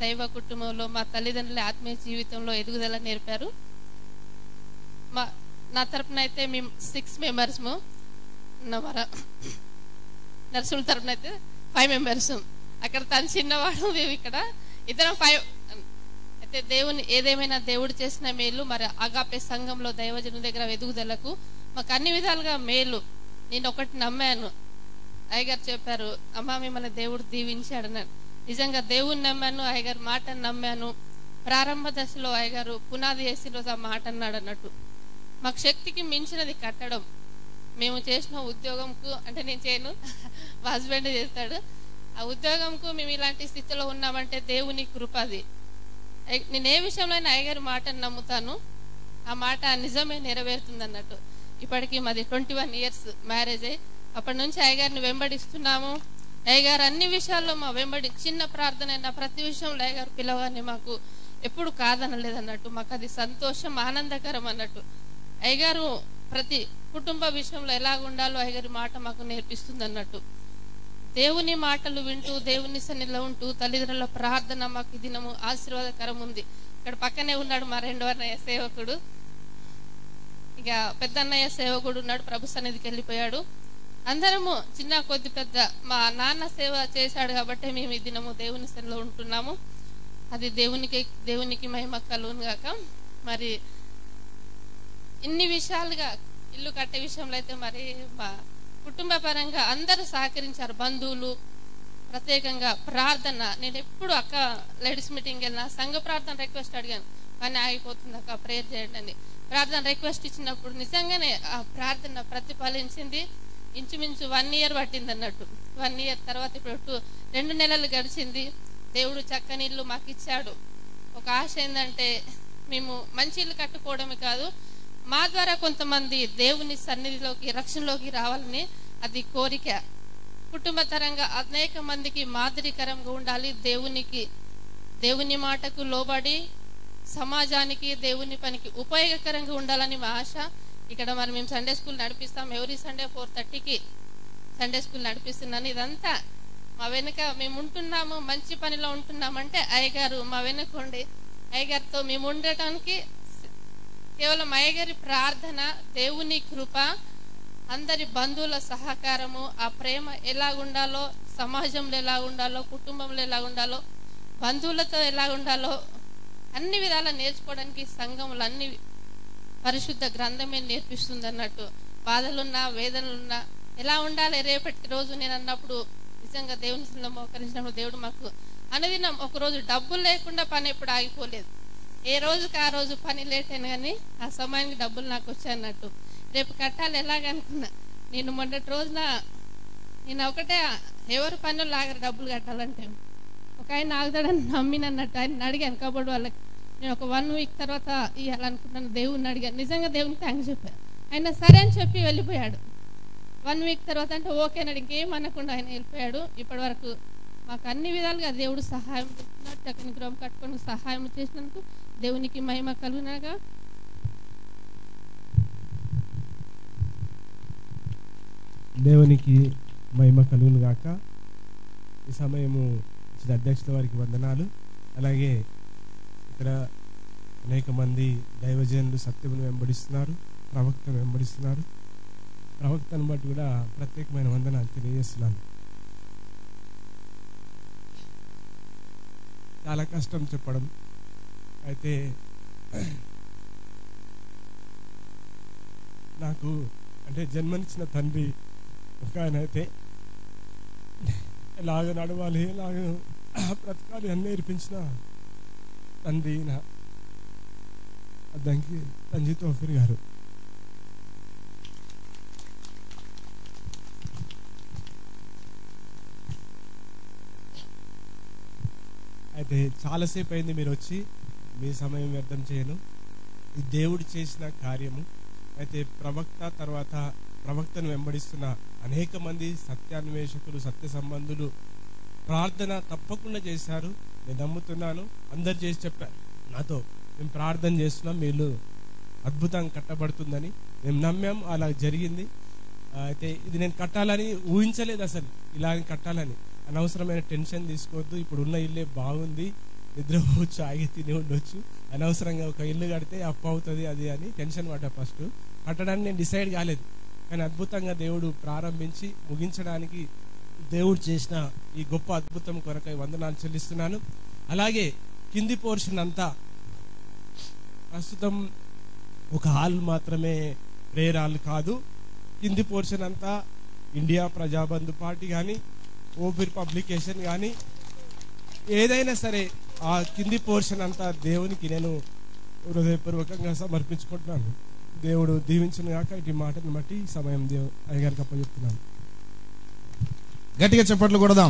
దైవ కుటుంబంలో మా తల్లిదండ్రుల ఆత్మీయ జీవితంలో ఎదుగుదల నేర్పారు మా నా తరపున అయితే మేము సిక్స్ మెంబర్స్ మన నర్సుల తరపున అయితే ఫైవ్ మెంబర్స్ అక్కడ తను చిన్నవాడు మేము ఇక్కడ ఇద్దరం ఫైవ్ అయితే దేవుని ఏదేమైనా దేవుడు చేసిన మేలు మరి అగాపే సంఘంలో దైవజను దగ్గర ఎదుగుదలకు మాకు అన్ని విధాలుగా మేలు నేను ఒకటి నమ్మాను అయ్యగారు చెప్పారు అమ్మ మిమ్మల్ని దేవుడు దీవించాడని నిజంగా దేవుని నమ్మాను అయ్యగారు మాట నమ్మాను ప్రారంభ దశలో అయ్యగారు పునాది వేసిన రోజు ఆ మాట అన్నాడు అన్నట్టు మాకు శక్తికి మించినది కట్టడం మేము చేసిన ఉద్యోగంకు అంటే నేను చేయను మా హస్బెండ్ చేస్తాడు ఆ ఉద్యోగంకు మేము ఇలాంటి స్థితిలో ఉన్నామంటే దేవుని కృప అది అయ్- నేను ఏ విషయంలో అయినా అయ్యగారి మాటను నమ్ముతాను ఆ మాట నిజమే నెరవేరుతుంది అన్నట్టు ఇప్పటికి మాది ట్వంటీ వన్ ఇయర్స్ మ్యారేజ్ అయ్యి అప్పటి నుంచి అయ్యగారిని వెంబడిస్తున్నాము అయ్యగారు అన్ని విషయాల్లో మా వెంబడి చిన్న ప్రార్థన అయినా ప్రతి విషయంలో అయ్యగారు పిలవగానే మాకు ఎప్పుడు కాదనలేదు అన్నట్టు మాకు అది సంతోషం ఆనందకరం అన్నట్టు అయ్యగారు ప్రతి కుటుంబ విషయంలో ఎలాగ ఉండాలో అయ్యగారి మాట మాకు నేర్పిస్తుంది అన్నట్టు దేవుని మాటలు వింటూ దేవుని సన్నిధిలో ఉంటూ తల్లిదండ్రుల ప్రార్థన మాకు ఈ దినము ఆశీర్వాదకరం ఉంది ఇక్కడ పక్కనే ఉన్నాడు మా రెండో అన్నయ్య సేవకుడు ఇక పెద్ద అన్నయ్య సేవకుడు ఉన్నాడు ప్రభు సన్నిధికి వెళ్ళిపోయాడు అందరము చిన్న కొద్ది పెద్ద మా నాన్న సేవ చేశాడు కాబట్టి మేము ఈ దినము దేవుని సన్నిధిలో ఉంటున్నాము అది దేవునికి దేవునికి మహిమ కలుగును గాక మరి ఇన్ని విషయాలుగా ఇల్లు కట్టే విషయంలో అయితే మరి మా కుటుంబ పరంగా అందరూ సహకరించారు బంధువులు ప్రత్యేకంగా ప్రార్థన నేను ఎప్పుడు అక్క లేడీస్ మీటింగ్ వెళ్ళినా సంఘ ప్రార్థన రిక్వెస్ట్ అడిగాను కానీ ఆగిపోతుంది అక్క ప్రేయర్ చేయండి అని ప్రార్థన రిక్వెస్ట్ ఇచ్చినప్పుడు నిజంగానే ఆ ప్రార్థన ప్రతిఫలించింది ఇంచుమించు వన్ ఇయర్ పట్టింది అన్నట్టు వన్ ఇయర్ తర్వాత ఇప్పుడు టూ రెండు నెలలు గడిచింది దేవుడు చక్కని ఇల్లు మాకు ఇచ్చాడు ఒక ఆశ ఏంటంటే మేము మంచి ఇల్లు కట్టుకోవడమే కాదు మా ద్వారా కొంతమంది దేవుని సన్నిధిలోకి రక్షణలోకి రావాలని అది కోరిక కుటుంబ తరంగా అనేక మందికి మాదిరికరంగా ఉండాలి దేవునికి దేవుని మాటకు లోబడి సమాజానికి దేవుని పనికి ఉపయోగకరంగా ఉండాలని మా ఆశ ఇక్కడ మరి మేము సండే స్కూల్ నడిపిస్తాం ఎవరీ సండే ఫోర్ థర్టీకి సండే స్కూల్ నడిపిస్తున్నాను ఇదంతా మా వెనుక మేము ఉంటున్నాము మంచి పనిలో ఉంటున్నామంటే అయ్యగారు మా వెనుక ఉండి అయ్యగారితో మేము ఉండటానికి కేవలం అయ్యగారి ప్రార్థన దేవుని కృప అందరి బంధువుల సహకారము ఆ ప్రేమ ఎలా ఉండాలో సమాజంలో ఎలా ఉండాలో కుటుంబంలో ఎలా ఉండాలో బంధువులతో ఎలా ఉండాలో అన్ని విధాలా నేర్చుకోవడానికి సంఘములు అన్ని పరిశుద్ధ గ్రంథమే నేర్పిస్తుంది అన్నట్టు బాధలున్నా వేదనలున్నా ఎలా ఉండాలి రేపటి రోజు నేను అన్నప్పుడు నిజంగా దేవుని సన్నిధిలో మోకరించినప్పుడు దేవుడు మాకు అనుదినం ఒక రోజు డబ్బులు లేకుండా పని ఎప్పుడు ఆగిపోలేదు ఏ రోజుకి ఆ రోజు పని లేట్ అయినా కానీ ఆ సమయానికి డబ్బులు నాకు వచ్చాయి అన్నట్టు రేపు కట్టాలి ఎలాగనుకున్నా నేను మొన్నటి రోజున నేను ఒకటే ఎవరి పనులు లాగరు డబ్బులు కట్టాలంటే ఒక ఆయన ఆగుతాడని నమ్మినన్నట్టు ఆయన అడిగాను కాబట్టి వాళ్ళకి నేను ఒక వన్ వీక్ తర్వాత ఇవ్వాలనుకున్నాను దేవుణ్ణి అడిగాను నిజంగా దేవునికి థ్యాంక్స్ చెప్పాను ఆయన సరే అని చెప్పి వెళ్ళిపోయాడు వన్ వీక్ తర్వాత అంటే ఓకేనాడు ఇంకేం అనకుండా ఆయన వెళ్ళిపోయాడు ఇప్పటి వరకు మాకు అన్ని విధాలుగా దేవుడు సహాయం చేస్తున్నాడు చక్కని గృహం కట్టుకొని సహాయం చేసినందుకు దేవునికి మహిమ కలుగునగా దేవునికి మహిమ కలుగును గాక ఈ సమయము ఇచ్చిన అధ్యక్షుల వారికి వందనాలు అలాగే ఇక్కడ అనేక మంది దైవజనులు సత్యమును వెంబడిస్తున్నారు ప్రవక్తను వెంబడిస్తున్నారు ప్రవక్తను బట్టి కూడా ప్రత్యేకమైన వందనాలు తెలియజేస్తున్నాను చాలా కష్టం చెప్పడం అయితే నాకు అంటే జన్మనిచ్చిన తండ్రి ఒక ఆయన అయితే ఎలాగ నడవాలి ఎలాగ బ్రతకాలి అని నేర్పించిన తండ్రి నా అద్దంకి తంజీ తోఫీర్ గారు అయితే చాలాసేపు అయింది మీరు వచ్చి మీ సమయం వ్యర్థం చేయను ఇది దేవుడు చేసిన కార్యము అయితే ప్రవక్త తర్వాత ప్రవక్తను వెంబడిస్తున్న అనేక మంది సత్యాన్వేషకులు సత్య సంబంధులు ప్రార్థన తప్పకుండా చేశారు నేను నమ్ముతున్నాను అందరు చేసి చెప్పారు నాతో మేము ప్రార్థన చేస్తున్నాం వీళ్ళు అద్భుతం కట్టబడుతుందని మేము నమ్మాం అలా జరిగింది ఆ, అయితే ఇది నేను కట్టాలని ఊహించలేదు అసలు ఇలాగ కట్టాలని అనవసరమైన టెన్షన్ తీసుకోవద్దు ఇప్పుడు ఉన్న ఇల్లే బాగుంది నిద్రపోవచ్చు ఆగి తిని ఉండొచ్చు అనవసరంగా ఒక ఇల్లు కడితే అప్పు అవుతుంది అది అని టెన్షన్ పడ్డా ఫస్ట్ కట్టడానికి నేను డిసైడ్ కాలేదు కానీ అద్భుతంగా దేవుడు ప్రారంభించి ముగించడానికి దేవుడు చేసిన ఈ గొప్ప అద్భుతం కొరకై వందనాలు చెల్లిస్తున్నాను అలాగే కింది పోర్షన్ అంతా ప్రస్తుతం ఒక హాల్ మాత్రమే ప్రేయర్ హాల్ కాదు కింది పోర్షన్ అంతా ఇండియా ప్రజాబంధు పార్టీ కానీ ఓపిర్ పబ్లికేషన్ కానీ ఏదైనా సరే ఆ కింది పోర్షన్ అంతా దేవునికి నేను హృదయపూర్వకంగా సమర్పించుకుంటున్నాను దేవుడు దీవించిన గాక ఇటు మాటను బట్టి ఈ సమయం దేవు అయ్యగారికి అప్పచెప్తున్నాను గట్టిగా చప్పట్లు కొడదాం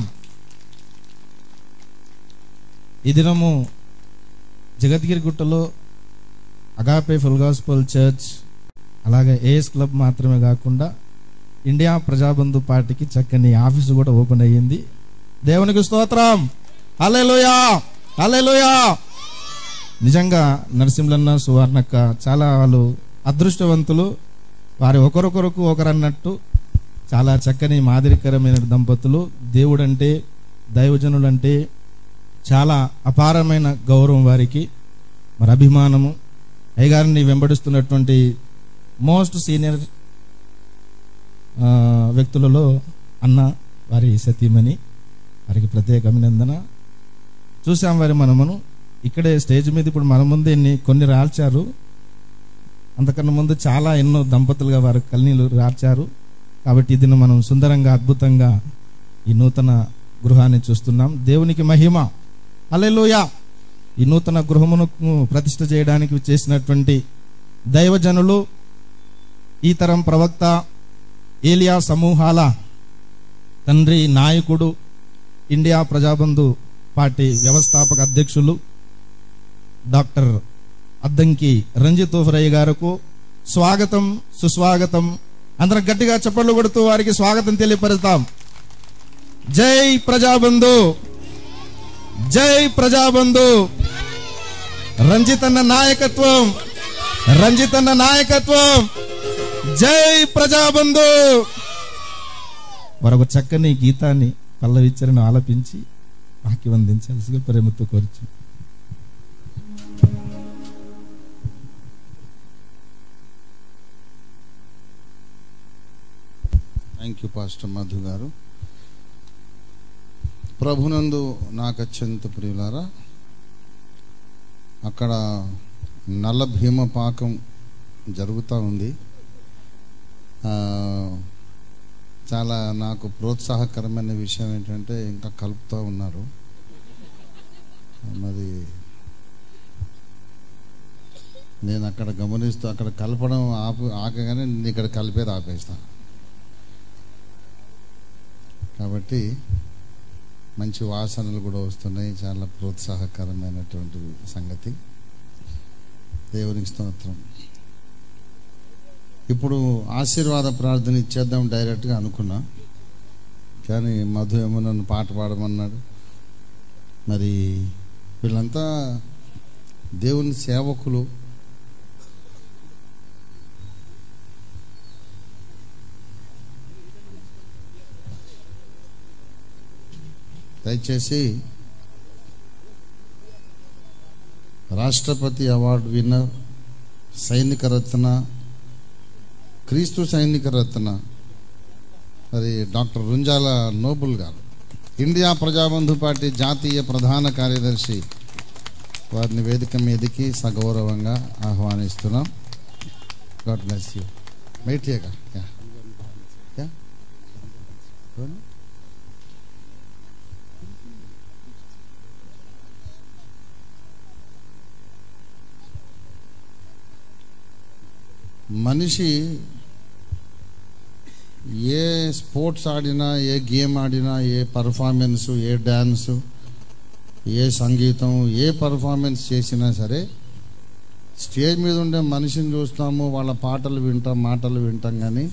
ఈ దినము జగద్గిరి గుట్టలో అగాపే ఫుల్ గాస్పల్ చర్చ్ అలాగే ఏఎస్ క్లబ్ మాత్రమే కాకుండా ఇండియా ప్రజాబంధు పార్టీకి చక్కని ఆఫీసు కూడా ఓపెన్ అయ్యింది దేవునికి స్తోత్రం అలెలుయా అలెలుయా నిజంగా నరసింహన్న సువర్ణక్క చాలా వాళ్ళు అదృష్టవంతులు వారి ఒకరొకరకు ఒకరన్నట్టు చాలా చక్కని మాదిరికరమైన దంపతులు దేవుడంటే దైవజనులంటే చాలా అపారమైన గౌరవం వారికి మరి అభిమానము అయ్యగారిని వెంబడిస్తున్నటువంటి మోస్ట్ సీనియర్ ఆ, వ్యక్తులలో అన్న వారి సతీమణి వారికి ప్రత్యేక అభినందన చూసాం వారి మనమును ఇక్కడే స్టేజ్ మీద ఇప్పుడు మన ముందు ఎన్ని కొన్ని రాల్చారు అంతకన్నా ముందు చాలా ఎన్నో దంపతులుగా వారు కన్నీళ్ళు రార్చారు కాబట్టి ఇది మనం సుందరంగా అద్భుతంగా ఈ నూతన గృహాన్ని చూస్తున్నాం దేవునికి మహిమ అలెలుయా ఈ నూతన గృహమును ప్రతిష్ఠ చేయడానికి చేసినటువంటి దైవజనులు ఈ తరం ప్రవక్త ఏలియా సమూహాల తండ్రి నాయకుడు ఇండియా ప్రజాబంధు పార్టీ వ్యవస్థాపక అధ్యక్షులు డాక్టర్ అద్దంకి రంజిత్ ఓఫరయ్య గారికి స్వాగతం సుస్వాగతం అందరం గట్టిగా చప్పట్లు కొడుతూ వారికి స్వాగతం తెలియపరుస్తాం జై ప్రజాబంధు జై ప్రజాబంధు రంజిత్ అన్న నాయకత్వం రంజిత్ అన్న నాయకత్వం జై ప్రజాబంధు మరొక చక్కని గీతాన్ని పల్లవిచ్చరను ఆలపించి వాక్యం అందించాల్సిగా ప్రేమతో కోరుచు thank you pastor Madhu garu ప్రభునందు నాకు అత్యంత ప్రియులారా అక్కడ నల్ల భీమ పాకం జరుగుతూ ఉంది ఆ, చాలా నాకు ప్రోత్సాహకరమైన విషయం ఏంటంటే ఇంకా కలుపుతూ ఉన్నారు మరి నేను అక్కడ గమనిస్తూ అక్కడ కలపడం ఆపు ఆకగానే నేను ఇక్కడ కలిపేది ఆపేస్తాను కాబట్టి మంచి వాసనలు కూడా వస్తున్నాయి చాలా ప్రోత్సాహకరమైనటువంటి సంగతి దేవునికి స్తోత్రం ఇప్పుడు ఆశీర్వాద ప్రార్థన ఇచ్చేద్దాం డైరెక్ట్గా అనుకున్నా కానీ మధు ఏమో నన్ను పాట పాడమన్నాడు మరి వీళ్ళంతా దేవుని సేవకులు దయచేసి రాష్ట్రపతి అవార్డు విన్నర్ సైనిక రత్న క్రీస్తు సైనిక రత్న మరి డాక్టర్ రుంజాల నోబుల్ గారు ఇండియా ప్రజాబంధు పార్టీ జాతీయ ప్రధాన కార్యదర్శి వారిని వేదిక మీదకి సగౌరవంగా ఆహ్వానిస్తున్నాం గాడ్ బ్లెస్ యూ బయటిగా యా యా మనిషి ఏ స్పోర్ట్స్ ఆడినా ఏ గేమ్ ఆడినా ఏ పర్ఫార్మెన్స్ ఏ డ్యాన్స్ ఏ సంగీతం ఏ పర్ఫార్మెన్స్ చేసినా సరే స్టేజ్ మీద ఉండే మనిషిని చూస్తాము వాళ్ళ పాటలు వింటాం మాటలు వింటాం కానీ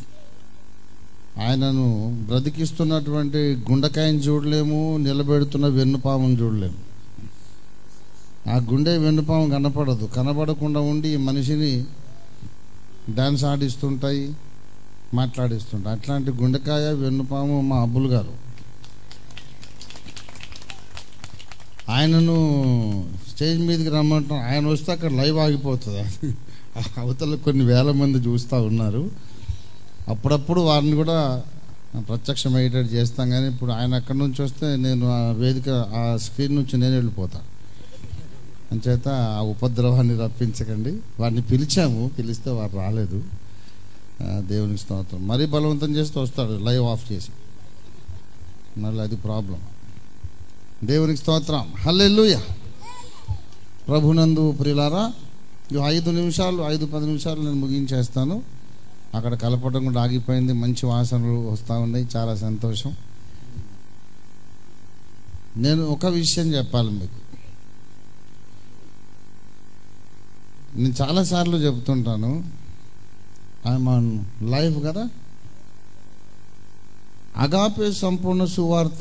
ఆయనను బ్రతికిస్తున్నటువంటి గుండెకాయని చూడలేము నిలబెడుతున్న వెన్నుపామును చూడలేము ఆ గుండె వెన్నుపాము కనపడదు కనపడకుండా ఉండి ఈ మనిషిని డాన్స్ ఆడిస్తుంటాయి మాట్లాడిస్తుంటాయి అట్లాంటి గుండెకాయ వెన్నుపాము మా అబ్బులు గారు ఆయనను స్టేజ్ మీదకి రమ్మంటాం ఆయన వస్తే అక్కడ లైవ్ ఆగిపోతుంది అవతల కొన్ని వేల మంది చూస్తూ ఉన్నారు అప్పుడప్పుడు వారిని కూడా ప్రత్యక్షమయ్యేటట్టు చేస్తాం కానీ ఇప్పుడు ఆయన అక్కడి నుంచి వస్తే నేను ఆ వేదిక ఆ స్క్రీన్ నుంచి నేను వెళ్ళిపోతా అంచేత ఆ ఉపద్రవాన్ని రప్పించకండి వారిని పిలిచాము పిలిస్తే వారు రాలేదు ఆ, దేవునికి స్తోత్రం మరీ బలవంతం చేస్తే వస్తాడు లైవ్ ఆఫ్ చేసి మళ్ళీ అది ప్రాబ్లం దేవునికి స్తోత్రం హల్లెలూయ ప్రభునందు ప్రియులారా ఈ ఐదు నిమిషాలు ఐదు పది నిమిషాలు నేను ముగించేస్తాను అక్కడ కలపడం కూడా ఆగిపోయింది మంచి వాసనలు వస్తూ ఉన్నాయి చాలా సంతోషం నేను ఒక విషయం చెప్పాలి మీకు నేను చాలాసార్లు చెప్తుంటాను ఐఎమ్ ఆన్ లైవ్ కదా అగాపే సంపూర్ణ సువార్త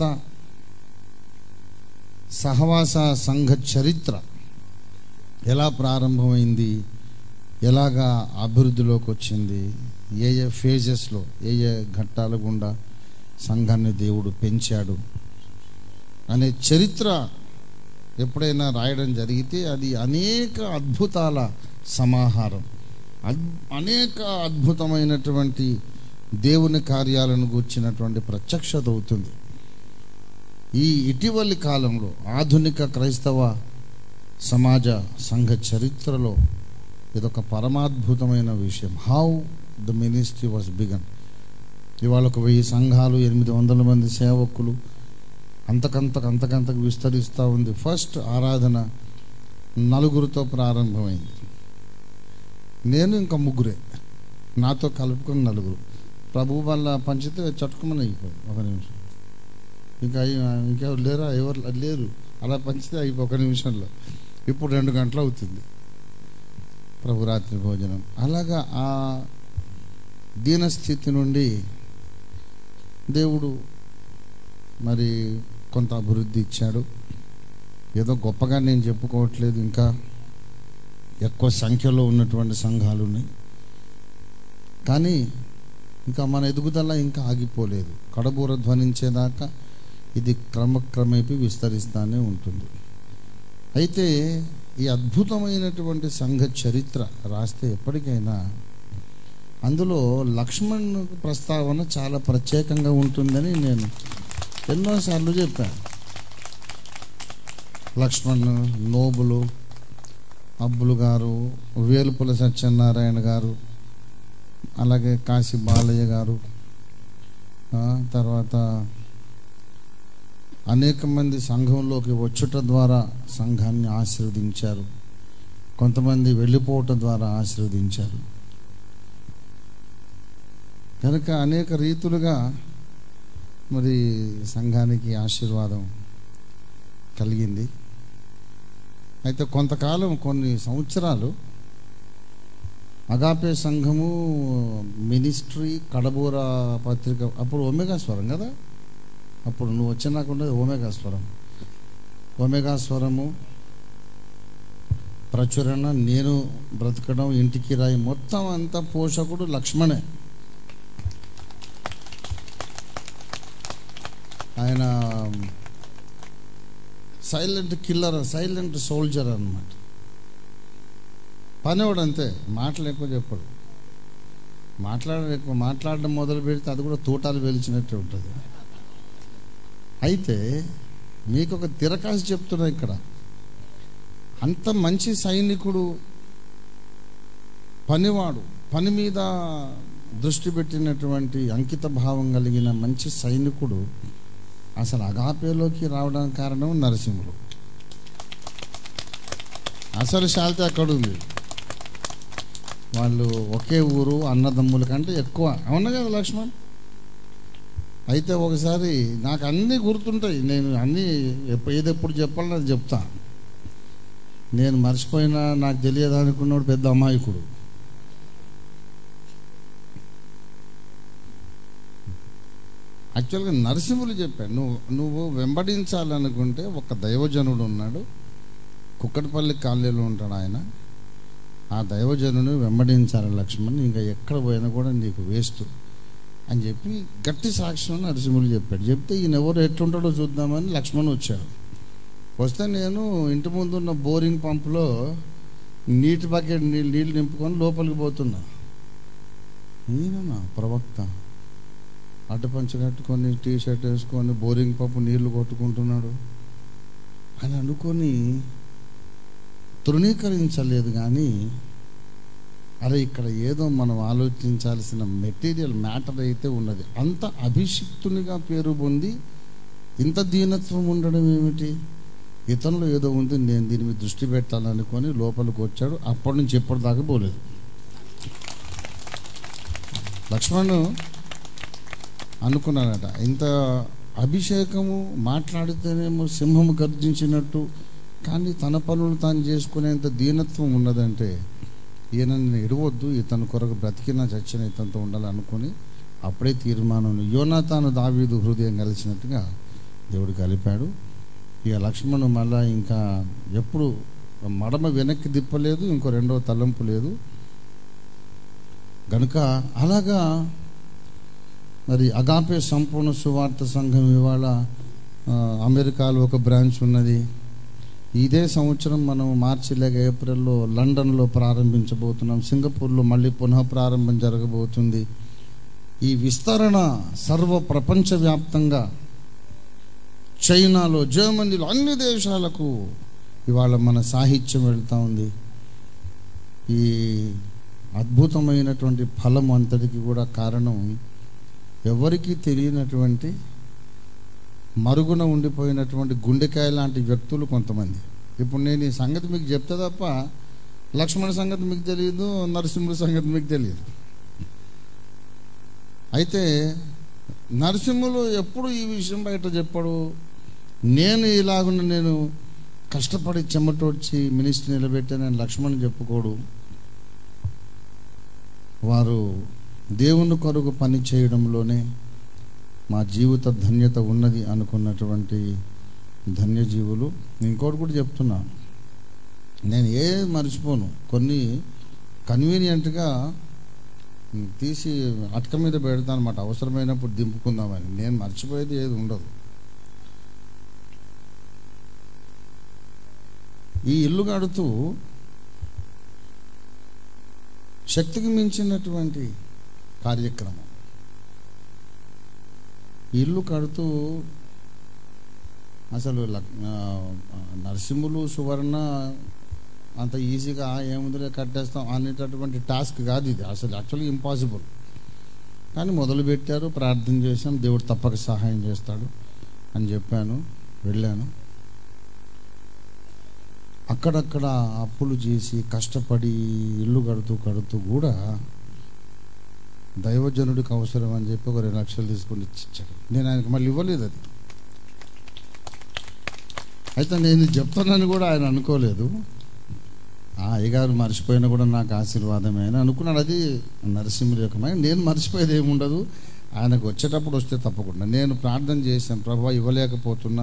సహవాస సంఘ చరిత్ర ఎలా ప్రారంభమైంది ఎలాగా అభివృద్ధిలోకి వచ్చింది ఏ ఏ ఫేజెస్లో ఏ ఏ ఘట్టాల గుండా సంఘాన్ని దేవుడు పెంచాడు అనే చరిత్ర ఎప్పుడైనా రాయడం జరిగితే అది అనేక అద్భుతాల సమాహారం అద్- అనేక అద్భుతమైనటువంటి దేవుని కార్యాలను గూర్చినటువంటి ప్రత్యక్షత అవుతుంది ఈ ఇటీవలి కాలంలో ఆధునిక క్రైస్తవ సమాజ సంఘ చరిత్రలో ఇదొక పరమాద్భుతమైన విషయం how the ministry was began ఇవాళ ఒక వెయ్యి సంఘాలు ఎనిమిది వందల మంది సేవకులు అంతకంతకు అంతకంతకు విస్తరిస్తూ ఉంది ఫస్ట్ ఆరాధన నలుగురితో ప్రారంభమైంది నేను ఇంకా ముగ్గురే నాతో కలుపుకొని నలుగురు ప్రభు వల్ల పంచితే చట్టుకుమని అయిపోయింది ఒక నిమిషం ఇంకా అయ్యి- ఇంకెవరు లేరా ఎవరు లేరు అలా పంచితే అయిపో ఒక నిమిషంలో ఇప్పుడు రెండు గంటలు అవుతుంది ప్రభు రాత్రి భోజనం అలాగా ఆ దీనస్థితి నుండి దేవుడు మరి కొంత అభివృద్ధి ఇచ్చాడు ఏదో గొప్పగా నేను చెప్పుకోవట్లేదు ఇంకా ఎక్కువ సంఖ్యలో ఉన్నటువంటి సంఘాలు ఉన్నాయి కానీ ఇంకా మన ఎదుగుదల ఇంకా ఆగిపోలేదు కడబూర ధ్వనించేదాకా ఇది క్రమక్రమేపీ విస్తరిస్తానే ఉంటుంది అయితే ఈ అద్భుతమైనటువంటి సంఘ చరిత్ర రాస్తే ఎప్పటికైనా అందులో లక్ష్మణ్ ప్రస్తావన చాలా ప్రత్యేకంగా ఉంటుందని నేను ఎన్నోసార్లు చెప్పాను లక్ష్మణ్ నోబులు అబ్బులు గారు వేలుపుల సత్యనారాయణ గారు అలాగే కాశీ బాలయ్య గారు ఆ, తర్వాత అనేక మంది సంఘంలోకి వచ్చుట ద్వారా సంఘాన్ని ఆశీర్వదించారు కొంతమంది వెళ్ళిపోవటం ద్వారా ఆశీర్వదించారు కనుక అనేక రీతులుగా మరి సంఘానికి ఆశీర్వాదం కలిగింది అయితే కొంతకాలం కొన్ని సంవత్సరాలు అగాపే సంఘము మినిస్ట్రీ కడబూర పత్రిక అప్పుడు ఒమేగా స్వరం కదా అప్పుడు నువ్వు వచ్చినాక ఉండేది ఓమేగా స్వరం ఓమేగా స్వరము ప్రచురణ నేను బ్రతకడం ఇంటికి రాయి మొత్తం అంతా పోషకుడు లక్ష్మణే ఆయన సైలెంట్ కిల్లర్ సైలెంట్ సోల్జర్ అన్నమాట పనివాడు అంతే మాటలు ఎక్కువ చెప్పడు మాట్లాడ ఎక్కువ మాట్లాడడం మొదలు పెడితే అది కూడా తూటాలు వెలిచినట్టు ఉంటుంది అయితే మీకు ఒక తిరకాసు చెప్తున్నా ఇక్కడ అంత మంచి సైనికుడు పనివాడు పని మీద దృష్టి పెట్టినటువంటి అంకిత భావం కలిగిన మంచి సైనికుడు అసలు అగాపేలోకి రావడానికి కారణం నరసింహుడు అసలు శాంతి అక్కడ ఉంది వాళ్ళు ఒకే ఊరు అన్నదమ్ముల కంటే ఎక్కువ అవునా కదా లక్ష్మణ్ అయితే ఒకసారి నాకు అన్నీ గుర్తుంటాయి నేను అన్నీ ఎప్పు- ఏది ఎప్పుడు చెప్పాలని అది చెప్తా నేను మర్చిపోయినా నాకు తెలియదు అనుకున్నాడు పెద్ద అమాయకుడు యాక్చువల్గా నరసింహులు చెప్పాడు నువ్వు నువ్వు వెంబడించాలనుకుంటే ఒక దైవజనుడు ఉన్నాడు కుక్కటిపల్లి కాలనీలో ఉంటాడు ఆయన ఆ దైవజనుని వెంబడించాలి లక్ష్మణ్ ఇంకా ఎక్కడ పోయినా కూడా నీకు వేస్ట్ అని చెప్పి గట్టి సాక్ష్యం నరసింహులు చెప్పాడు చెప్తే ఈయన ఎవరు ఎట్లుంటాడో చూద్దామని లక్ష్మణ్ వచ్చాడు వస్తే నేను ఇంటి ముందు ఉన్న బోరింగ్ పంపులో నీటి బకెట్ నీళ్ళు నీళ్ళు నింపుకొని లోపలికి పోతున్నా ఈయననా ప్రవక్త అడ్డపంచ కట్టుకొని టీ షర్ట్ వేసుకొని బోరింగ్ పంపు నీళ్లు కొట్టుకుంటున్నాడు అని అనుకొని తృణీకరించలేదు కానీ అరే ఇక్కడ ఏదో మనం ఆలోచించాల్సిన మెటీరియల్ మ్యాటర్ అయితే ఉన్నది అంత అభిషిక్తునిగా పేరు పొంది ఇంత దీనత్వం ఉండడం ఏమిటి ఇతనిలో ఏదో ఉంది నేను దీని మీద దృష్టి పెట్టాలనుకొని లోపలికి వచ్చాడు అప్పటి నుంచి ఎప్పటిదాకా పోలేదు లక్ష్మణ్ అనుకున్నాడట ఇంత అభిషేకము మాట్లాడితేనేమో సింహము గర్జించినట్టు కానీ తన పనులు తాను చేసుకునేంత దీనత్వం ఉన్నదంటే ఈయనని ఎడవద్దు ఇతని కొరకు బ్రతికినా చచ్చిన ఇతనితో ఉండాలనుకొని అప్పుడే తీర్మానం యోనాతాను దావీదు హృదయం కలిసినట్టుగా దేవుడు కలిపాడు ఇక లక్ష్మణు మళ్ళా ఇంకా ఎప్పుడు మడమ వెనక్కి తిప్పలేదు ఇంకో రెండో తలంపు లేదు గనుక అలాగా మరి అగాపే సంపూర్ణ సువార్త సంఘం ఇవాళ ఆ, అమెరికాలో ఒక బ్రాంచ్ ఉన్నది ఇదే సంవత్సరం మనం మార్చి లేక ఏప్రిల్లో లండన్లో ప్రారంభించబోతున్నాం సింగపూర్లో మళ్ళీ పునః ప్రారంభం జరగబోతుంది ఈ విస్తరణ సర్వ ప్రపంచవ్యాప్తంగా చైనాలో జర్మనీలో అన్ని దేశాలకు ఇవాళ మన సాహిత్యం వెళ్తూ ఉంది ఈ అద్భుతమైనటువంటి ఫలం అంతటికి కూడా కారణం ఎవరికీ తెలియనటువంటి మరుగున ఉండిపోయినటువంటి గుండెకాయ లాంటి వ్యక్తులు కొంతమంది ఇప్పుడు నేను ఈ సంగతి మీకు చెప్తే తప్ప లక్ష్మణ సంగతి మీకు తెలియదు నరసింహుడి సంగతి మీకు తెలియదు అయితే నరసింహులు ఎప్పుడు ఈ విషయం బయట చెప్పాడు నేను ఇలాగున్న నేను కష్టపడి చెమటోడ్చి మినిస్టర్ నిలబెట్టానని లక్ష్మణ్ చెప్పుకోడు వారు దేవుని కొరకు పని చేయడంలోనే మా జీవిత ధన్యత ఉన్నది అనుకున్నటువంటి ధన్యజీవులు ఇంకోటి కూడా చెప్తున్నా నేను ఏ మర్చిపోను కొన్ని కన్వీనియంట్గా తీసి అటక మీద పెడతాను అనమాట అవసరమైనప్పుడు దింపుకుందామని నేను మర్చిపోయేది ఏది ఉండదు ఈ ఇల్లు కడుతూ శక్తికి మించినటువంటి కార్యక్రమం ఇల్లు కడుతూ అసలు లక్- ఆ, నరసింహులు సువర్ణ అంత ఈజీగా ఏముందిలే కట్టేస్తాం అనేటటువంటి టాస్క్ కాదు ఇది అసలు యాక్చువల్లీ ఇంపాసిబుల్ కానీ మొదలు పెట్టారు ప్రార్థన చేశాం దేవుడు తప్పక సహాయం చేస్తాడు అని చెప్పాను వెళ్ళాను అక్కడక్కడ అప్పులు చేసి కష్టపడి ఇల్లు కడుతూ కడుతూ కూడా దైవజనుడికి అవసరం అని చెప్పి ఒక రెండు లక్షలు తీసుకొని ఇచ్చాడు నేను ఆయనకు మళ్ళీ ఇవ్వలేదు అది అయితే నేను ఇది చెప్తానని కూడా ఆయన అనుకోలేదు ఆ అయ్యగారు మర్చిపోయినా కూడా నాకు ఆశీర్వాదమే అని అనుకున్నాడు అది నరసింహుడి యొక్క మైన. నేను మర్చిపోయేది ఏముండదు ఆయనకు వచ్చేటప్పుడు వస్తే తప్పకుండా నేను ప్రార్థన చేశాను ప్రభా ఇవ్వలేకపోతున్నా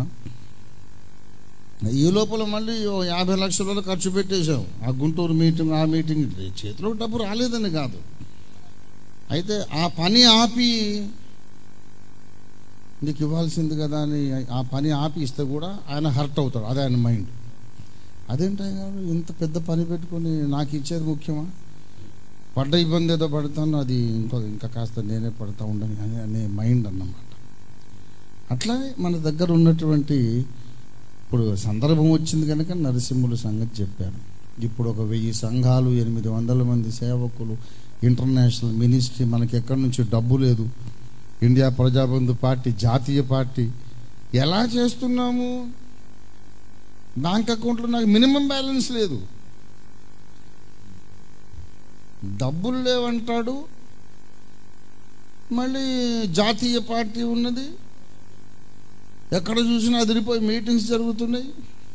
ఈ లోపల మళ్ళీ ఓ యాభై లక్షల వరకు ఖర్చు పెట్టేశాం ఆ గుంటూరు మీటింగ్ ఆ మీటింగ్ చేతిలో డబ్బు రాలేదని కాదు అయితే ఆ పని ఆపి నీకు ఇవ్వాల్సింది కదా అని ఆ పని ఆపి ఇస్తే కూడా ఆయన హర్ట్ అవుతాడు అదే ఆయన మైండ్ అదేంటి గారు ఇంత పెద్ద పని పెట్టుకొని నాకు ఇచ్చేది ముఖ్యమా పడ్డ ఇబ్బంది ఏదో పడతాను అది ఇంకో ఇంకా కాస్త నేనే పడతా ఉండని అని అనే మైండ్ అన్నమాట అట్లానే మన దగ్గర ఉన్నటువంటి ఇప్పుడు సందర్భం వచ్చింది కనుక నరసింహుల సంగతి చెప్పాను ఇప్పుడు ఒక వెయ్యి సంఘాలు ఎనిమిది వందల మంది సేవకులు ఇంటర్నేషనల్ మినిస్ట్రీ మనకి ఎక్కడి నుంచి డబ్బు లేదు ఇండియా ప్రజాబంధు పార్టీ జాతీయ పార్టీ ఎలా చేస్తున్నాము బ్యాంక్ అకౌంట్లో నాకు మినిమం బ్యాలెన్స్ లేదు డబ్బులు లేవంటాడు మళ్ళీ జాతీయ పార్టీ ఉన్నది ఎక్కడ చూసినా అదిరిపోయి మీటింగ్స్ జరుగుతున్నాయి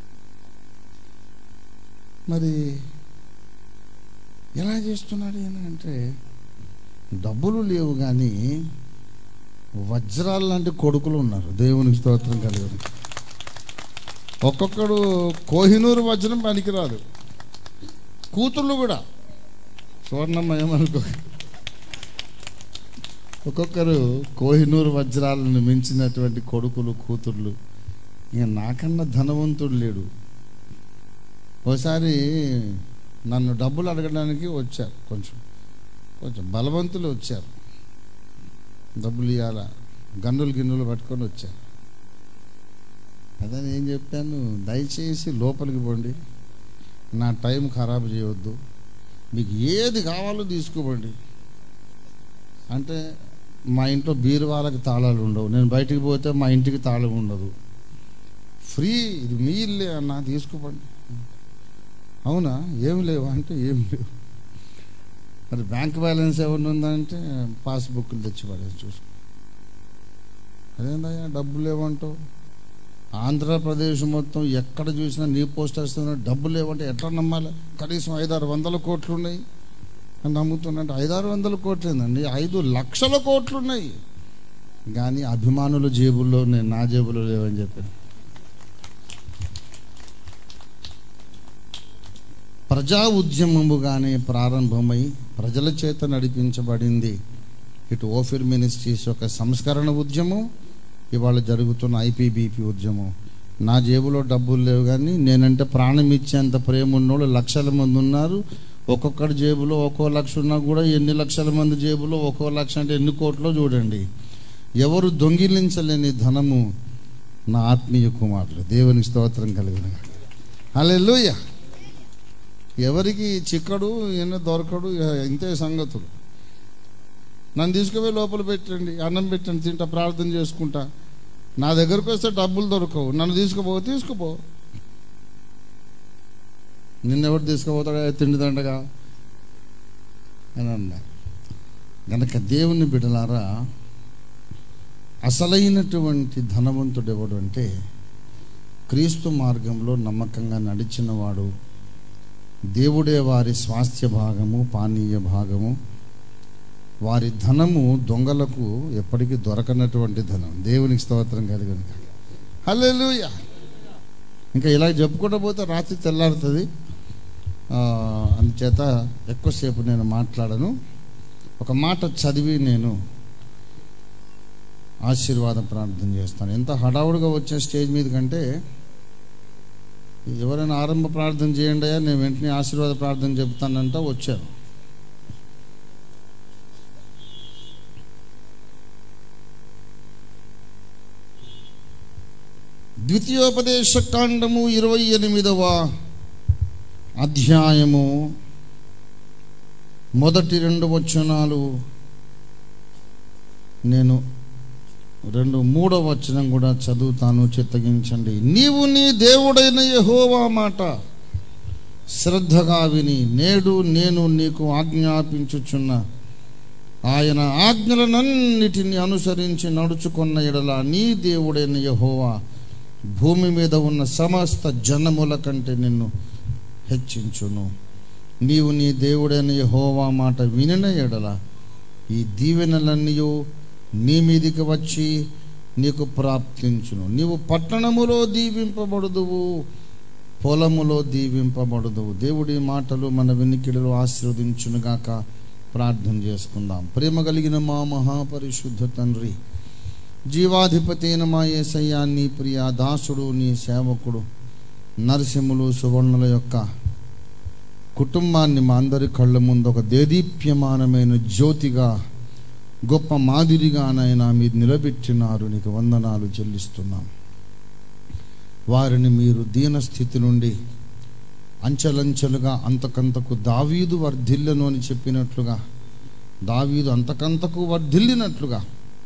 మరి ఎలా చేస్తున్నాడు ఈయన అంటే డబ్బులు లేవు కానీ వజ్రాలు లాంటి కొడుకులు ఉన్నారు దేవునికి స్తోత్రం కలిగి ఒక్కొక్కడు కోహినూరు వజ్రం పనికిరాదు కూతుర్లు కూడా స్వర్ణమ్మ ఏమనుకో ఒక్కొక్కరు కోహినూరు వజ్రాలను మించినటువంటి కొడుకులు కూతుర్లు ఇక నాకన్నా ధనవంతుడు లేడు ఒకసారి నన్ను డబ్బులు అడగడానికి వచ్చారు కొంచెం కొంచెం బలవంతులు వచ్చారు డబ్బులు ఇవ్వాల గన్నులు గిన్నులు పట్టుకొని వచ్చారు అదే నేను చెప్పాను దయచేసి లోపలికి పోండి నా టైం ఖరాబ్ చేయవద్దు మీకు ఏది కావాలో తీసుకోబండి అంటే మా ఇంట్లో బీరువాళ్ళకి తాళాలు ఉండవు నేను బయటికి పోతే మా ఇంటికి తాళం ఉండదు ఫ్రీ ఇది మీ ఇల్లే అన్న తీసుకోపండి అవునా ఏం లేవు అంటే ఏం లేవు మరి బ్యాంక్ బ్యాలెన్స్ ఏమన్నా ఉందంటే పాస్బుక్లు తెచ్చి పడేసి చూసుకో అదేందయ్యా డబ్బులు లేవంటావు ఆంధ్రప్రదేశ్ మొత్తం ఎక్కడ చూసినా నీ పోస్టర్స్ డబ్బులు లేవంటే ఎట్లా నమ్మాలి కనీసం ఐదారు వందల కోట్లు ఉన్నాయి అని నమ్ముతున్నట్టు ఐదారు వందల కోట్లు ఏందండి ఐదు లక్షల కోట్లు ఉన్నాయి కానీ అభిమానుల జేబుల్లో నేను నా జేబులో లేవని చెప్పాను ప్రజా ఉద్యమముగానే ప్రారంభమై ప్రజల చేత నడిపించబడింది ఇటు ఓఫిర్ మినిస్ట్రీస్ యొక్క సంస్కరణ ఉద్యమం ఇవాళ జరుగుతున్న ఐపీబీపీ ఉద్యమం నా జేబులో డబ్బులు లేవు కానీ నేనంటే ప్రాణం ఇచ్చేంత ప్రేమ ఉన్నోళ్ళు లక్షల మంది ఉన్నారు ఒక్కొక్కటి జేబులో ఒక్కో లక్ష ఉన్నా కూడా ఎన్ని లక్షల మంది జేబులో ఒక్కో లక్ష అంటే ఎన్ని కోట్లో చూడండి ఎవరు దొంగిలించలేని ధనము నా ఆత్మీయ కుమారులు దేవునికి స్తోత్రం కలిగిన హల్లెలూయా ఎవరికి చిక్కడు ఎన్న దొరకడు ఇక ఇంతే సంగతులు నన్ను తీసుకుపోయి లోపల పెట్టండి అన్నం పెట్టండి తింటా ప్రార్థన చేసుకుంటా నా దగ్గరకు వస్తే డబ్బులు దొరకవు నన్ను తీసుకుపో తీసుకుపో నిన్నెవరు తీసుకుపోతాడా తిండి దండగా అని అన్నా గనక దేవుని బిడలారా అసలైనటువంటి ధనవంతుడు ఎవడు అంటే క్రీస్తు మార్గంలో నమ్మకంగా నడిచినవాడు దేవుడే వారి స్వాస్థ్య భాగము పానీయ భాగము వారి ధనము దొంగలకు ఎప్పటికీ దొరకనటువంటి ధనం దేవునికి స్తోత్రం కలిగిన హల్లెలూయ ఇంకా ఇలా చెప్పుకుంటూ పోతే రాత్రి తెల్లారుతుంది ఆ, అందుచేత ఎక్కువసేపు నేను మాట్లాడను ఒక మాట చదివి నేను ఆశీర్వాదం ప్రార్థన చేస్తాను ఎంత హడావుడిగా వచ్చే స్టేజ్ మీద కంటే ఎవరైనా ఆరంభ ప్రార్థన చేయండి అయ్యా నేను వెంటనే ఆశీర్వాద ప్రార్థన చెప్తానంట వచ్చారు ద్వితీయోపదేశ కాండము ఇరవై ఎనిమిదవ అధ్యాయము మొదటి రెండు వచనాలు నేను రెండు మూడవ వచనం కూడా చదువుతాను చిత్తగించండి నీవు నీ దేవుడైన యెహోవా మాట శ్రద్ధగా విని నేడు నేను నీకు ఆజ్ఞాపించుచున్న ఆయన ఆజ్ఞలనన్నిటిని అనుసరించి నడుచుకున్న ఎడల నీ దేవుడైన యెహోవా భూమి మీద ఉన్న సమస్త జనముల కంటే నిన్ను హెచ్చించును నీవు నీ దేవుడైన యెహోవా మాట వినిన ఎడల ఈ దీవెనలన్నీ నీ మీదికి వచ్చి నీకు ప్రాప్తించును నీవు పట్టణములో దీవింపబడుదువు పొలములో దీవింపబడుదువు దేవుడి మాటలు మన వెనికిడిలో ఆశీర్వదించునుగాక ప్రార్థన చేసుకుందాం ప్రేమ కలిగిన మా మహాపరిశుద్ధ తండ్రి జీవాధిపతి అయిన మా యేసయ్యా నీ ప్రియ దాసుడు నీ సేవకుడు నరసింహులు సువర్ణుల యొక్క కుటుంబాన్ని మా అందరి కళ్ళ ముందు ఒక దేదీప్యమానమైన జ్యోతిగా గొప్ప మాదిరిగానైనా మీరు నిలబెట్టినారు నీకు వందనాలు చెల్లిస్తున్నాం వారిని మీరు దీన స్థితి నుండి అంచెలంచెలుగా అంతకంతకు దావీదు వర్ధిల్లను అని చెప్పినట్లుగా దావీదు అంతకంతకు వర్ధిల్లినట్లుగా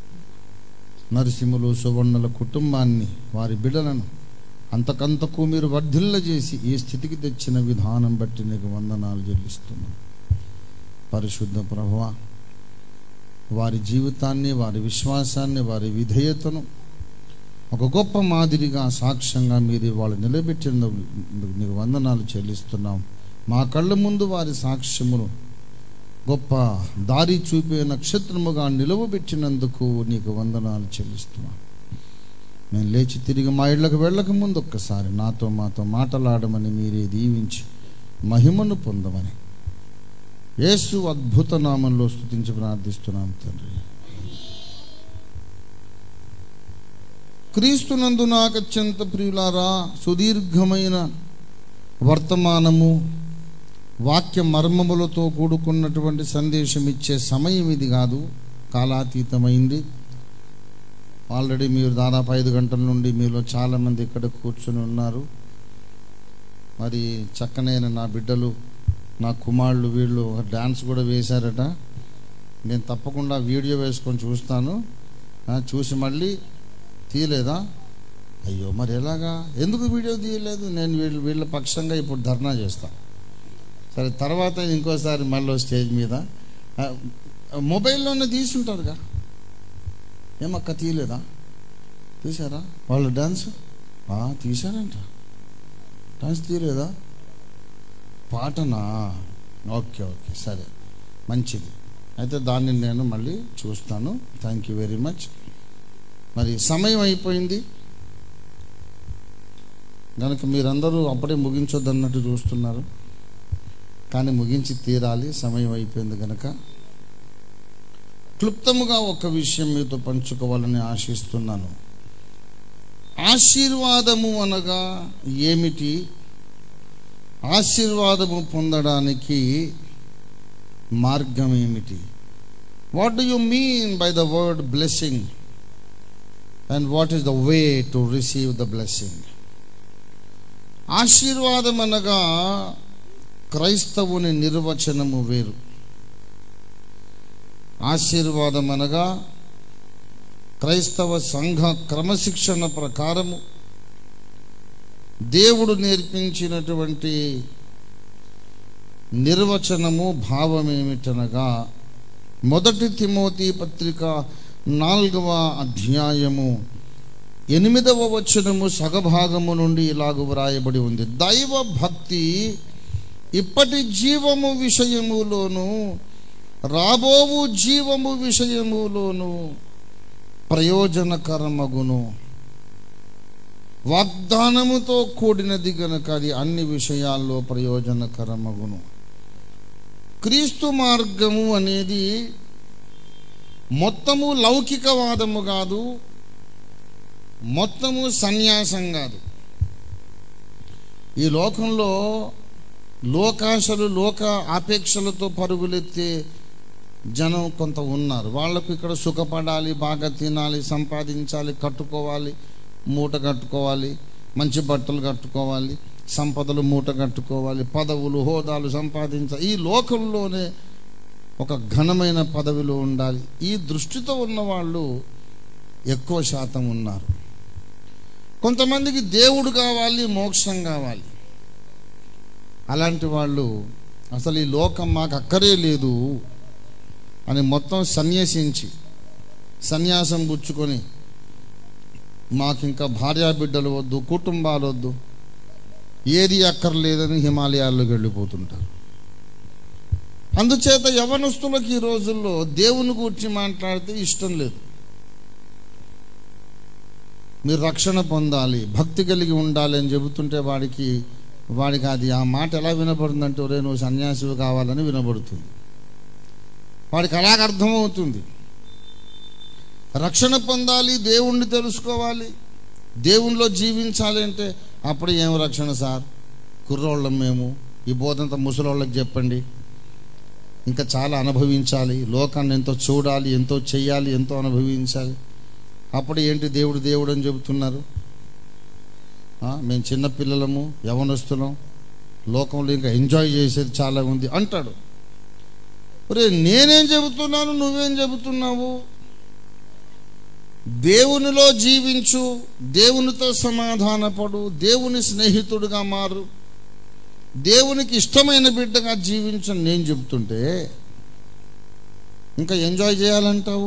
నరసింహులు సువర్ణల కుటుంబాన్ని వారి బిడ్డలను అంతకంతకు మీరు వర్ధిల్ల చేసి ఈ స్థితికి తెచ్చిన విధానం బట్టి నీకు వందనాలు చెల్లిస్తున్నాం పరిశుద్ధ ప్రభువా వారి జీవితాన్ని వారి విశ్వాసాన్ని వారి విధేయతను ఒక గొప్ప మాదిరిగా సాక్ష్యంగా మీరు వాళ్ళు నిలబెట్టినందుకు నీకు వందనాలు చెల్లిస్తున్నాం మా కళ్ళ ముందు వారి సాక్ష్యమును గొప్ప దారి చూపే నక్షత్రముగా నిలువబెట్టినందుకు నీకు వందనాలు చెల్లిస్తున్నాం నేను లేచి తిరిగి మా ఇళ్ళకు వెళ్ళక ముందు ఒక్కసారి నాతో మాతో మాటలాడమని మీరే దీవించి మహిమను పొందమని యేసు అద్భుత నామంలో స్తుతించి ప్రార్థిస్తున్నాం తండ్రి క్రీస్తునందు నాకు అత్యంత ప్రియులారా సుదీర్ఘమైన వర్తమానము వాక్య మర్మములతో కూడుకున్నటువంటి సందేశం ఇచ్చే సమయం ఇది కాదు కాలాతీతమైంది ఆల్రెడీ మీరు దాదాపు ఐదు గంటల నుండి మీలో చాలామంది ఇక్కడ కూర్చొని ఉన్నారు మరి చక్కనైన నా బిడ్డలు నా కుమారులు వీళ్ళు డ్యాన్స్ కూడా వేశారట నేను తప్పకుండా వీడియో వేసుకొని చూస్తాను ఆ, చూసి మళ్ళీ తీయలేదా అయ్యో మరి ఎలాగా ఎందుకు వీడియో తీయలేదు నేను వీళ్ళ వీళ్ళ పక్షంగా ఇప్పుడు ధర్నా చేస్తా సరే తర్వాత ఇంకోసారి మళ్ళీ స్టేజ్ మీద ఆ, మొబైల్లోనే తీసుంటారుగా ఏమక్క తీయలేదా తీసారా వాళ్ళు డాన్స్ ఆ, తీశారంట డాన్స్ తీయలేదా పాటనా ఓకే ఓకే సరే మంచిది అయితే దాన్ని నేను మళ్ళీ చూస్తాను థ్యాంక్ యూ వెరీ మచ్ మరి సమయం అయిపోయింది కనుక మీరందరూ అప్పుడే ముగించొద్దన్నట్టు చూస్తున్నారు కానీ ముగించి తీరాలి సమయం అయిపోయింది కనుక క్లుప్తముగా ఒక విషయం మీతో పంచుకోవాలని ఆశిస్తున్నాను ఆశీర్వాదము అనగా ఏమిటి ఆశీర్వాదము పొందడానికి మార్గం ఏమిటి what do you mean by the word blessing and what is the way to receive the blessing ఆశీర్వాదం అనగా క్రైస్తవుని నిర్వచనము వేరు ఆశీర్వాదం అనగా క్రైస్తవ సంఘ క్రమశిక్షణ ప్రకారము దేవుడు నేర్పించినటువంటి నిర్వచనము భావం ఏమిటనగా మొదటి తిమోతి పత్రిక నాలుగవ అధ్యాయము ఎనిమిదవ వచనము సగభాగము నుండి ఇలాగ వ్రాయబడి ఉంది దైవ భక్తి ఇప్పటి జీవము విషయములోను రాబోవు జీవము విషయములోను ప్రయోజనకరమగును వాగ్దానముతో కూడినది గనుక అది అన్ని విషయాల్లో ప్రయోజనకరమగును క్రీస్తు మార్గము అనేది మొత్తము లౌకికవాదము కాదు మొత్తము సన్యాసం కాదు ఈ లోకంలో లోకాశలు లోక ఆపేక్షలతో పరుగులెత్తే జనం కొంత ఉన్నారు వాళ్ళకు ఇక్కడ సుఖపడాలి బాగా తినాలి సంపాదించాలి కట్టుకోవాలి మూట కట్టుకోవాలి మంచి బట్టలు కట్టుకోవాలి సంపదలు మూట కట్టుకోవాలి పదవులు హోదాలు సంపాదించాలి ఈ లోకంలోనే ఒక ఘనమైన పదవిలో ఉండాలి ఈ దృష్టితో ఉన్న వాళ్ళు ఎక్కువ శాతం ఉన్నారు కొంతమందికి దేవుడు కావాలి మోక్షం కావాలి అలాంటి వాళ్ళు అసలు ఈ లోకం మాకు అక్కరే లేదు అని మొత్తం సన్యసించి సన్యాసం పుచ్చుకొని మాకు ఇంకా భార్యా బిడ్డలు వద్దు కుటుంబాలు వద్దు ఏది అక్కర్లేదని హిమాలయాల్లోకి వెళ్ళిపోతుంటారు అందుచేత యవనస్తులకు ఈ రోజుల్లో దేవుని గురించి మాట్లాడితే ఇష్టం లేదు మీరు రక్షణ పొందాలి భక్తి కలిగి ఉండాలి అని చెబుతుంటే వాడికి వాడికి అది ఆ మాట ఎలా వినపడుతుందంటే ఒరే నువ్వు సన్యాసివి కావాలని వినబడుతుంది వాడికి అలాగ అర్థమవుతుంది రక్షణ పొందాలి దేవుణ్ణి తెలుసుకోవాలి దేవునిలో జీవించాలి అంటే అప్పుడు ఏం రక్షణ సార్ కుర్రోళ్ళం మేము ఈ బోధంతా ముసలోళ్ళకి చెప్పండి ఇంకా చాలా అనుభవించాలి లోకాన్ని ఎంతో చూడాలి ఎంతో చెయ్యాలి ఎంతో అనుభవించాలి అప్పుడు ఏంటి దేవుడు దేవుడు అని చెబుతున్నారు ఆ, మేము చిన్న పిల్లలము యవనస్తులం లోకంలో ఇంకా ఎంజాయ్ చేసేది చాలా ఉంది అంటాడు ఒరే నేనేం చెబుతున్నాను నువ్వేం చెబుతున్నావు దేవునిలో జీవించు దేవునితో సమాధానపడు దేవుని స్నేహితుడిగా మారు దేవునికి ఇష్టమైన బిడ్డగా జీవించని నేను చెబుతుంటే ఇంకా ఎంజాయ్ చేయాలంటావు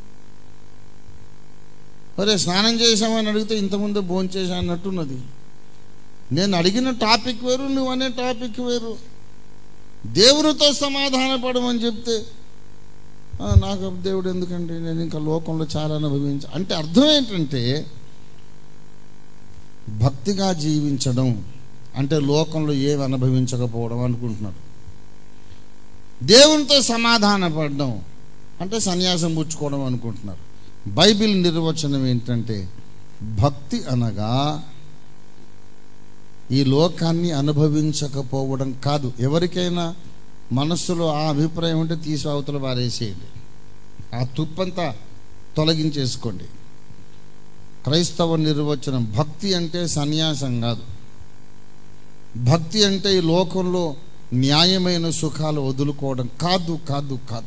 అరే స్నానం చేసామని అడిగితే ఇంతకుముందే భోజనం చేశా అన్నట్టున్నది నేను అడిగిన టాపిక్ వేరు నువ్వు అనే టాపిక్ వేరు దేవునితో సమాధానపడమని చెప్తే "ఆ, నాకు దేవుడు ఎందుకంటే నేను ఇంకా లోకంలో చాలా అనుభవించ అంటే అర్థం ఏంటంటే భక్తిగా జీవించడం అంటే లోకంలో ఏమి అనుభవించకపోవడం అనుకుంటున్నాడు దేవునితో సమాధానపడడం అంటే సన్యాసం పుచ్చుకోవడం అనుకుంటున్నారు బైబిల్ నిర్వచనం ఏంటంటే భక్తి అనగా ఈ లోకాన్ని అనుభవించకపోవడం కాదు ఎవరికైనా మనస్సులో ఆ అభిప్రాయం ఉంటే తీసి అవతల వారేసేయండి ఆ తుప్పంతా తొలగించేసుకోండి క్రైస్తవ నిర్వచనం భక్తి అంటే సన్యాసం కాదు భక్తి అంటే ఈ లోకంలో న్యాయమైన సుఖాలు వదులుకోవడం కాదు కాదు కాదు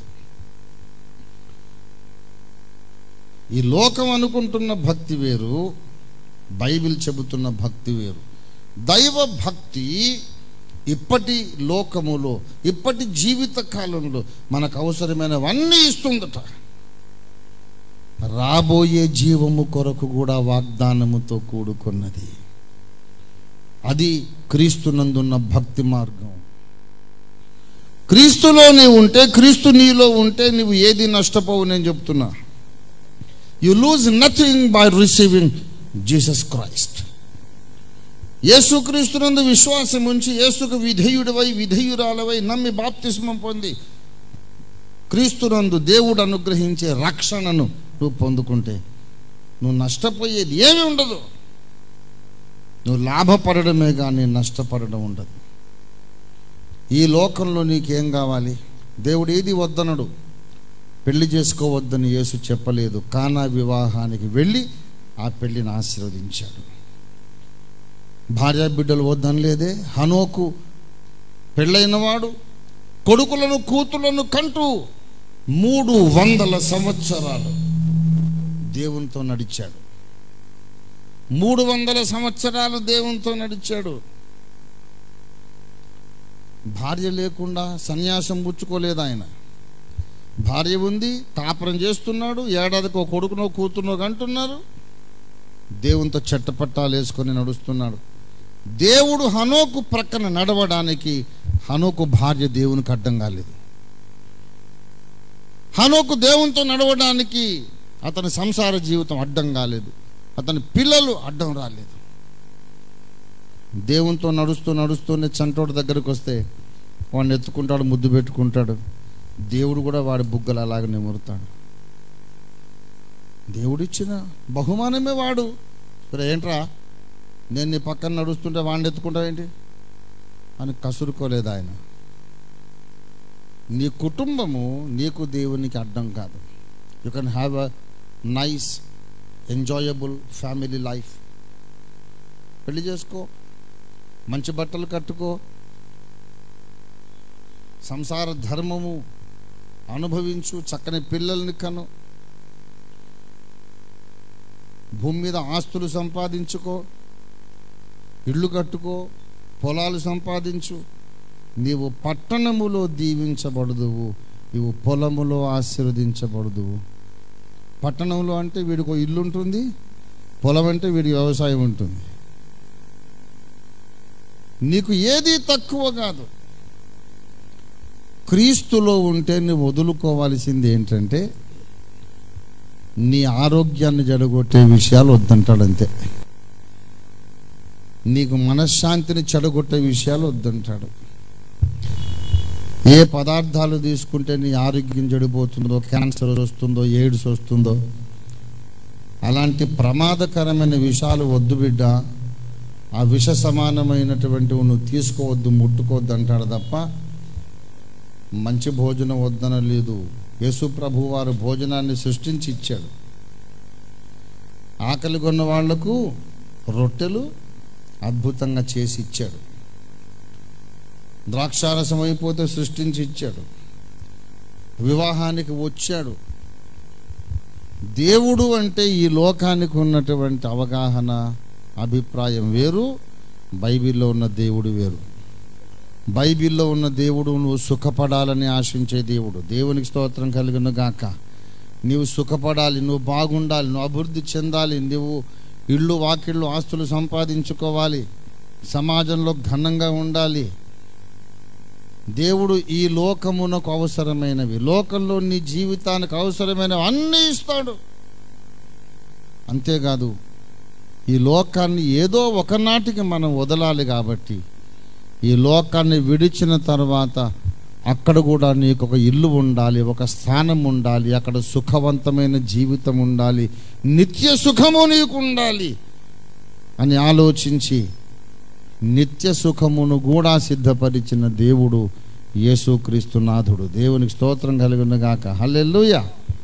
ఈ లోకం అనుకుంటున్న భక్తి వేరు బైబిల్ చెబుతున్న భక్తి వేరు దైవ భక్తి ఇప్పటి లోకములో ఇప్పటి జీవిత కాలంలో మనకు అవసరమైనవన్నీ ఇస్తుందట రాబోయే జీవము కొరకు కూడా వాగ్దానముతో కూడుకున్నది అది క్రీస్తునందున్న భక్తి మార్గం క్రీస్తులో నీవు ఉంటే క్రీస్తు నీలో ఉంటే నీవు ఏది నష్టపోవు నేను చెప్తున్నా you lose nothing by receiving Jesus Christ యేసుక్రీస్తునందు విశ్వాసం ఉంచి యేసుకు విధేయుడివై విధేయురాలవై నమ్మి బాప్తిస్మం పొంది క్రీస్తునందు దేవుడు అనుగ్రహించే రక్షణను నువ్వు పొందుకుంటే నువ్వు నష్టపోయేది ఏమి ఉండదు నువ్వు లాభపడడమే కానీ నష్టపడడం ఉండదు ఈ లోకంలో నీకేం కావాలి దేవుడు ఏది వద్దనడు పెళ్లి చేసుకోవద్దని యేసు చెప్పలేదు కానా వివాహానికి వెళ్ళి ఆ పెళ్లిని ఆశీర్వదించాడు భార్య బిడ్డలు వద్దనలేదే హనోకు పెళ్ళైనవాడు కొడుకులను కూతులను కంటూ మూడు వందల సంవత్సరాలు దేవునితో నడిచాడు మూడు వందల సంవత్సరాలు దేవునితో నడిచాడు భార్య లేకుండా సన్యాసం పుచ్చుకోలేదు ఆయన భార్య ఉంది తాపరం చేస్తున్నాడు ఏడాదికి ఒక కొడుకునో కూతురునో అంటున్నారు దేవునితో చెట్టపట్టాలు వేసుకొని నడుస్తున్నాడు దేవుడు హనోకు ప్రక్కన నడవడానికి హనోకు భార్య దేవునికి అడ్డం కాలేదు హనోకు దేవునితో నడవడానికి అతని సంసార జీవితం అడ్డం కాలేదు అతని పిల్లలు అడ్డం రాలేదు దేవునితో నడుస్తూ నడుస్తూనే చంటోడి దగ్గరికి వస్తే వాడిని ఎత్తుకుంటాడు ముద్దు పెట్టుకుంటాడు దేవుడు కూడా వాడి బుగ్గలు అలాగే నిమురుతాడు దేవుడిచ్చిన బహుమానమే వాడు సరే ఏంట్రా నేను నీ పక్కన నడుస్తుంటే వాడిని ఎత్తుకుంటావేంటి అని కసురుకోలేదు ఆయన నీ కుటుంబము నీకు దేవునికి అడ్డం కాదు you can have a nice enjoyable family life పెళ్లి చేసుకో మంచి బట్టలు కట్టుకో సంసార ధర్మము అనుభవించు చక్కని పిల్లల్ని కను భూమి మీద ఆస్తులు సంపాదించుకో ఇళ్ళు కట్టుకో పొలాలు సంపాదించు నీవు పట్టణములో దీవించబడదువు నీవు పొలములో ఆశీర్వదించబడదువు పట్టణంలో అంటే వీడికి ఒక ఇల్లు ఉంటుంది పొలం అంటే వీడి వ్యవసాయం ఉంటుంది నీకు ఏది తక్కువ కాదు క్రీస్తులో ఉంటే నువ్వు వదులుకోవాల్సింది ఏంటంటే నీ ఆరోగ్యాన్ని జడగొట్టే విషయాలు వద్దంటాడు అంతే నీకు మనశ్శాంతిని చెడగొట్టే విషయాలు వద్దంటాడు ఏ పదార్థాలు తీసుకుంటే నీ ఆరోగ్యం చెడిపోతుందో క్యాన్సర్ వస్తుందో ఎయిడ్స్ వస్తుందో అలాంటి ప్రమాదకరమైన విషయాలు వద్దు బిడ్డ ఆ విష సమానమైనటువంటివి నువ్వు తీసుకోవద్దు ముట్టుకోవద్దు అంటాడు తప్ప మంచి భోజనం వద్దనలేదు యేసు ప్రభు వారు భోజనాన్ని సృష్టించి ఇచ్చాడు ఆకలి కొన్న వాళ్లకు రొట్టెలు అద్భుతంగా చేసి ఇచ్చాడు ద్రాక్షారసం అయిపోతే సృష్టించి ఇచ్చాడు వివాహానికి వచ్చాడు దేవుడు అంటే ఈ లోకానికి ఉన్నటువంటి అవగాహన అభిప్రాయం వేరు బైబిల్లో ఉన్న దేవుడు వేరు బైబిల్లో ఉన్న దేవుడు నువ్వు సుఖపడాలని ఆశించే దేవుడు దేవునికి స్తోత్రం కలిగిన గాక నీవు సుఖపడాలి నువ్వు బాగుండాలి నువ్వు అభివృద్ధి చెందాలి నువ్వు ఇళ్ళు వాకిళ్ళు ఆస్తులు సంపాదించుకోవాలి సమాజంలో ఘనంగా ఉండాలి దేవుడు ఈ లోకమునకు అవసరమైనవి లోకంలో నీ జీవితానికి అవసరమైనవి అన్నీ ఇస్తాడు అంతేకాదు ఈ లోకాన్ని ఏదో ఒకనాటికి మనం వదలాలి కాబట్టి ఈ లోకాన్ని విడిచిన తర్వాత అక్కడ కూడా నీకు ఒక ఇల్లు ఉండాలి ఒక స్థానం ఉండాలి అక్కడ సుఖవంతమైన జీవితం ఉండాలి నిత్య సుఖము నీకు ఉండాలి అని ఆలోచించి నిత్య సుఖమును కూడా సిద్ధపరిచిన దేవుడు యేసుక్రీస్తు నాథుడు దేవునికి స్తోత్రం కలిగినగాక హల్లెలూయా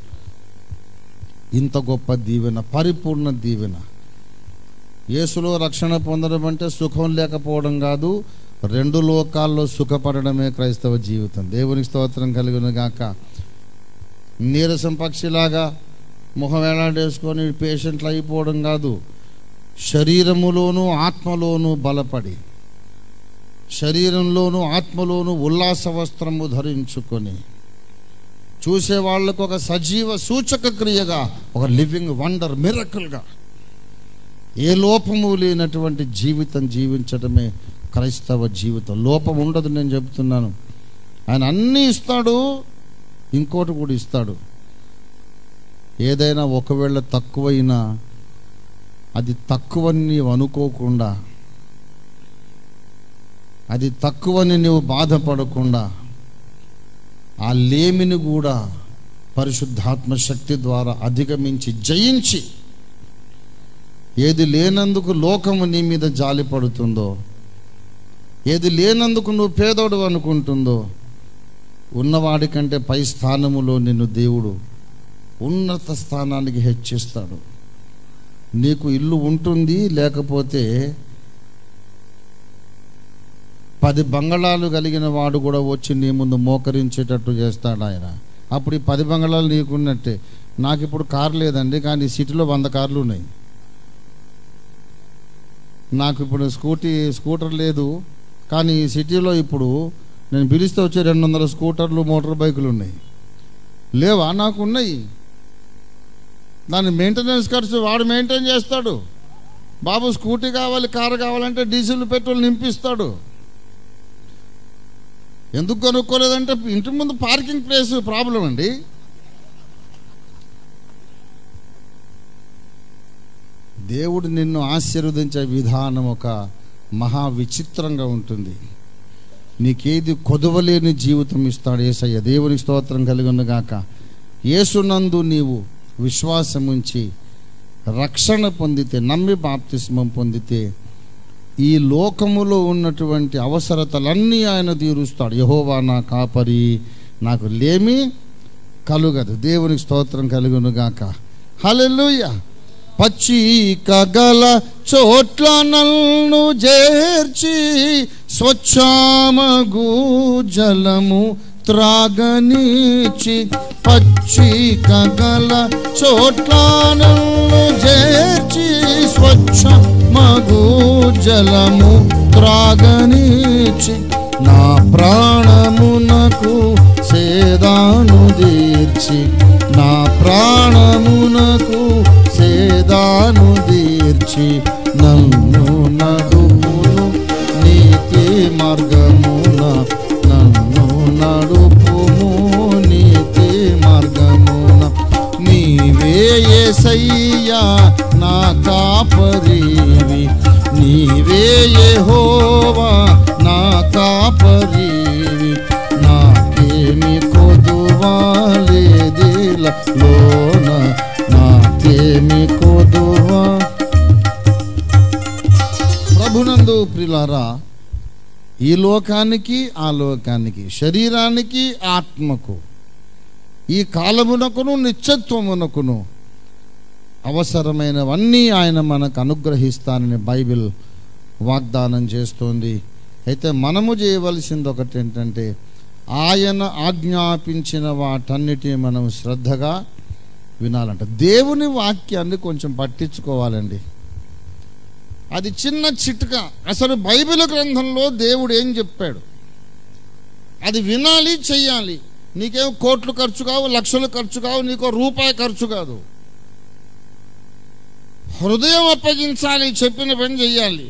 ఇంత గొప్ప దీవెన పరిపూర్ణ దీవెన యేసులో రక్షణ పొందడం అంటే సుఖం లేకపోవడం కాదు రెండు లోకాల్లో సుఖపడడమే క్రైస్తవ జీవితం దేవునికి స్తోత్రం కలిగినగాక నీరసం పక్షిలాగా ముఖం వేలాడేసుకొని పేషెంట్లు అయిపోవడం కాదు శరీరములోను ఆత్మలోను బలపడి శరీరంలోను ఆత్మలోను ఉల్లాస వస్త్రము ధరించుకొని చూసే వాళ్ళకు ఒక సజీవ సూచక క్రియగా ఒక లివింగ్ వండర్ మిరకల్గా ఏ లోపము లేనటువంటి జీవితం జీవించడమే క్రైస్తవ జీవితం లోపం ఉండదు నేను చెప్తున్నాను ఆయన అన్నీ ఇస్తాడు ఇంకోటి కూడా ఇస్తాడు ఏదైనా ఒకవేళ తక్కువైనా అది తక్కువని నీవు అనుకోకుండా అది తక్కువని నీవు బాధపడకుండా ఆ లేమిని కూడా పరిశుద్ధాత్మ శక్తి ద్వారా అధిగమించి జయించి ఏది లేనందుకు లోకము నీ మీద జాలి పడుతుందో ఏది లేనందుకు నువ్వు పేదోడు అనుకుంటుందో ఉన్నవాడి కంటే పై స్థానములో నిన్ను దేవుడు ఉన్నత స్థానానికి హెచ్చిస్తాడు నీకు ఇల్లు ఉంటుంది లేకపోతే పది బంగళాలు కలిగిన వాడు కూడా వచ్చి నీ ముందు మోకరించేటట్టు చేస్తాడు ఆయన అప్పుడు ఈ పది బంగళాలు నీకున్నట్టే నాకు ఇప్పుడు కారు లేదండి కానీ సిటీలో వంద కార్లు ఉన్నాయి నాకు ఇప్పుడు స్కూటీ స్కూటర్ లేదు కానీ ఈ సిటీలో ఇప్పుడు నేను పిలిస్తే వచ్చే రెండు వందల స్కూటర్లు మోటార్ బైకులు ఉన్నాయి లేవా నాకు ఉన్నాయి దాని మెయింటెనెన్స్ ఖర్చు వాడు మెయింటైన్ చేస్తాడు బాబు స్కూటీ కావాలి కారు కావాలంటే డీజిల్ పెట్రోల్ నింపిస్తాడు ఎందుకు కొనుక్కోలేదంటే ఇంటి ముందు పార్కింగ్ ప్లేస్ ప్రాబ్లం అండి దేవుడు నిన్ను ఆశీర్వదించే విధానం ఒక మహా విచిత్రంగా ఉంటుంది నీకేది కొదవలేని జీవితం ఇస్తాడు ఏసయ్య దేవుని స్తోత్రం కలిగి గాక యేసునందు నీవు విశ్వాసం ఉంచి రక్షణ పొందితే నమ్మి బాప్తిస్మం పొందితే ఈ లోకములో ఉన్నటువంటి అవసరతలన్నీ ఆయన తీరుస్తాడు యహోవా నా కాపరి నాకు లేమి కలుగదు దేవునికి స్తోత్రం కలుగును గాక హల్లెలూయా పచ్చిక గల చోట్ల నన్ను చేర్చి స్వచ్ఛామగు జలము త్రాగనీచి పచ్చిక గల చోట్ల నన్ను చేర్చి స్వచ్ఛ మగు జలము త్రాగనీచి నా ప్రాణమునకు సేదాను తీర్చి నా ప్రాణమునకు సేదాను తీర్చి నన్ను నడుపును నీతి మార్గమున నన్ను నడుపుము నీతి మార్గమున నీవే యేసయ్యా నా కాపరివి నీవే యెహోవా నా కాపరివి నాకేమి కొదువాలేదిల లోన నాకేమి కొదువా ప్రభునందు ప్రిలారా ఈ లోకానికి ఆ లోకానికి శరీరానికి ఆత్మకు ఈ కాలమునకును నిత్యత్వమునకును అవసరమైనవన్నీ ఆయన మనకు అనుగ్రహిస్తానని బైబిల్ వాగ్దానం చేస్తోంది అయితే మనము చేయవలసింది ఒకటి ఏంటంటే ఆయన ఆజ్ఞాపించిన వాటన్నిటిని మనం శ్రద్ధగా వినాలంట దేవుని వాక్యాన్ని కొంచెం పట్టించుకోవాలండి అది చిన్న చిట్క అసలు బైబిల్ గ్రంథంలో దేవుడు ఏం చెప్పాడు అది వినాలి చెయ్యాలి నీకేం కోట్లు ఖర్చు కావు లక్షలు ఖర్చు కావు నీకో రూపాయి ఖర్చు కాదు హృదయం అప్పగించాలి చెప్పిన పని చెయ్యాలి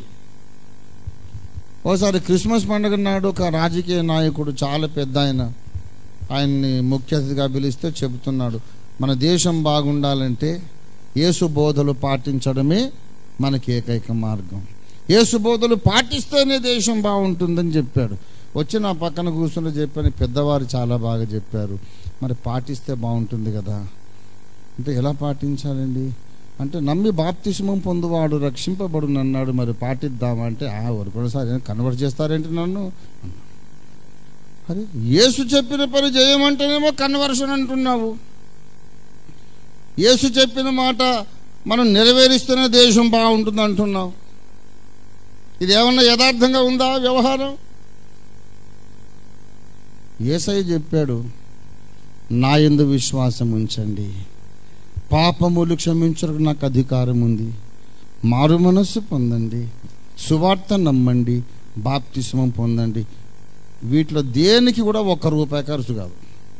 ఓసారి క్రిస్మస్ పండుగ నాడు ఒక రాజకీయ నాయకుడు చాలా పెద్ద ఆయన ఆయన్ని ముఖ్య అతిథిగా పిలిస్తే చెబుతున్నాడు మన దేశం బాగుండాలంటే యేసు బోధలు పాటించడమే మనకి ఏకైక మార్గం యేసు బోధలు పాటిస్తేనే దేశం బాగుంటుందని చెప్పాడు వచ్చి నా పక్కన కూర్చుని చెప్పని పెద్దవారు చాలా బాగా చెప్పారు మరి పాటిస్తే బాగుంటుంది కదా అంటే ఎలా పాటించాలండి అంటే నమ్మి బాప్తిస్మం పొందువాడు రక్షింపబడును అన్నాడు మరి పాటిద్దామా అంటే ఆ వరకు సార్ కన్వర్ట్ చేస్తారేంటి నన్ను అరే యేసు చెప్పిన పని చేయమంటేనేమో కన్వర్షన్ అంటున్నావు యేసు చెప్పిన మాట మనం నెరవేరిస్తేనే దేశం బాగుంటుంది అంటున్నావు ఇది ఏమన్నా యథార్థంగా ఉందా వ్యవహారం ఏసై చెప్పాడు నా ఎందు విశ్వాసం ఉంచండి పాపములు క్షమించడానికి నాకు అధికారం ఉంది మారు మనస్సు పొందండి సువార్త నమ్మండి బాప్తిస్మం పొందండి వీటిలో దేనికి కూడా ఒక్క రూపాయి ఖర్చు కాదు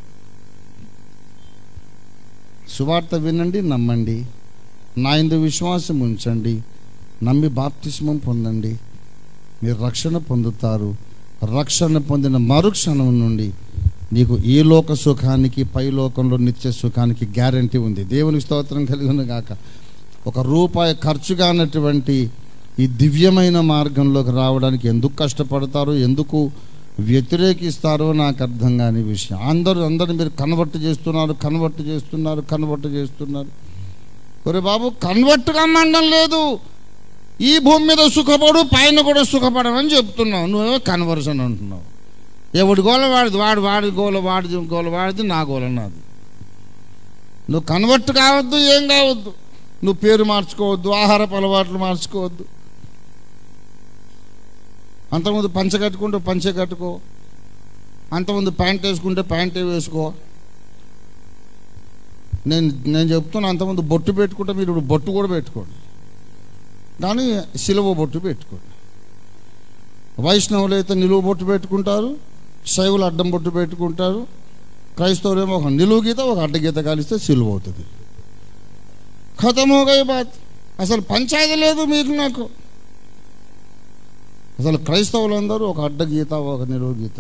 సువార్త వినండి నమ్మండి నా ఇందు విశ్వాసం ఉంచండి నమ్మి బాప్తిస్మం పొందండి మీరు రక్షణ పొందుతారు రక్షణ పొందిన మరుక్షణం నుండి నీకు ఈ లోక సుఖానికి పై లోకంలో నిత్య సుఖానికి గ్యారంటీ ఉంది దేవునికి స్తోత్రం కలిగిన గాక ఒక రూపాయి ఖర్చు కానటువంటి ఈ దివ్యమైన మార్గంలోకి రావడానికి ఎందుకు కష్టపడతారు ఎందుకు వ్యతిరేకిస్తారో నాకు అర్థం కాని విషయం అందరూ అందరూ మీరు కన్వర్ట్ చేస్తున్నారు కన్వర్ట్ చేస్తున్నారు కన్వర్ట్ చేస్తున్నారు ఒరే బాబు కన్వర్ట్ కమ్మండం లేదు ఈ భూమి మీద సుఖపడు పైన కూడా సుఖపడమని చెప్తున్నావు నువ్వేమో కన్వర్షన్ అంటున్నావు ఎవడి గోల వాడిది వాడు వాడి గోల వాడి గోల వాడిది నా గోల నాది నువ్వు కన్వర్ట్ కావద్దు ఏం కావద్దు నువ్వు పేరు మార్చుకోవద్దు ఆహారపు అలవాట్లు మార్చుకోవద్దు అంతకుముందు పంచ కట్టుకుంటే పంచే కట్టుకో అంతకుముందు ప్యాంట్ వేసుకుంటే ప్యాంటే వేసుకో నేను నేను చెప్తున్నా అంతకుముందు బొట్టు పెట్టుకుంటే మీరు ఇప్పుడు బొట్టు కూడా పెట్టుకోండి కానీ సిలువ బొట్టు పెట్టుకోండి వైష్ణవులు అయితే నిలువు బొట్టు పెట్టుకుంటారు శైవులు అడ్డం బొట్టు పెట్టుకుంటారు క్రైస్తవులేమో ఒక నిలువు గీత ఒక అడ్డ గీత కలిస్తే సిలువ అవుతుంది ఖతమోగై బాత్ అసలు పంచాయతీ లేదు మీకు నాకు అసలు క్రైస్తవులందరూ ఒక అడ్డ గీత ఒక నిలువు గీత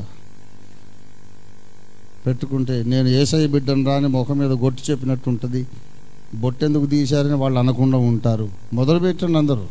పెట్టుకుంటే నేను ఏసై బిడ్డను రాని ముఖం మీద గొట్టి చెప్పినట్టు ఉంటుంది బొట్టెందుకు తీశారని వాళ్ళు అనకుండా ఉంటారు మొదలు పెట్టండి అందరూ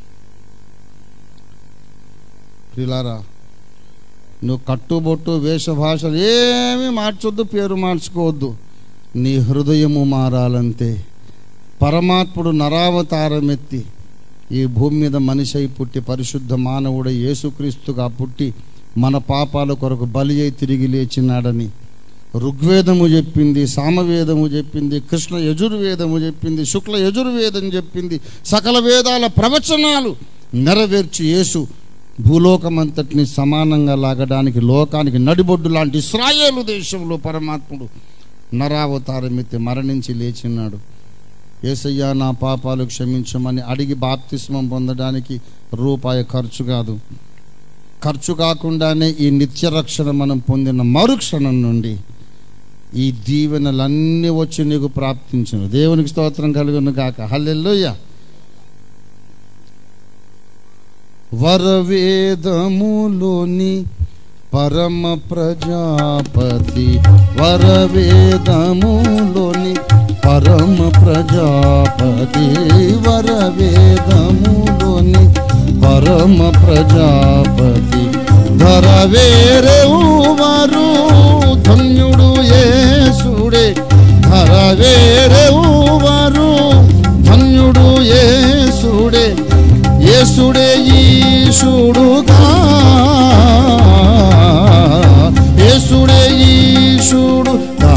ప్రిలారా నువ్వు కట్టుబొట్టు వేషభాషలు ఏమీ మార్చొద్దు పేరు మార్చుకోవద్దు నీ హృదయము మారాలంతే పరమాత్ముడు నరావతారమెత్తి ఈ భూమి మీద మనిషి అయి పుట్టి పరిశుద్ధ మానవుడు యేసుక్రీస్తుగా పుట్టి మన పాపాల కొరకు బలి అయి తిరిగి లేచినాడని ఋగ్వేదము చెప్పింది సామవేదము చెప్పింది కృష్ణ యజుర్వేదము చెప్పింది శుక్ల యజుర్వేదం చెప్పింది సకల వేదాల ప్రవచనాలు నెరవేర్చి యేసు భూలోకమంతటిని సమానంగా లాగడానికి లోకానికి నడిబొడ్డు లాంటి ఇస్రాయేలు దేశంలో పరమాత్ముడు నరావతారమెత్తి మరణించి లేచినాడు ఏసయ్యా నా పాపాలు క్షమించమని అడిగి బాప్తిస్మం పొందడానికి రూపాయి ఖర్చు కాదు ఖర్చు కాకుండానే ఈ నిత్య రక్షణ మనం పొందిన మరుక్షణం నుండి ఈ దీవెనలన్నీ వచ్చి నీకు ప్రాప్తించను దేవునికి స్తోత్రం కలుగును కాక హల్లెలూయా వరవేదములోని పరమ ప్రజాపతి వరవేదములోని పరమ ప్రజాపతి వరవేదములోని పరమ ప్రజాపతి ధర వేరెవరు ధన్యుడు యేసుడే ధర వేరెవరు ధన్యుడు యేసుడే యేసుడే ఈశుడుగా యేసుడే ఈశుడుగా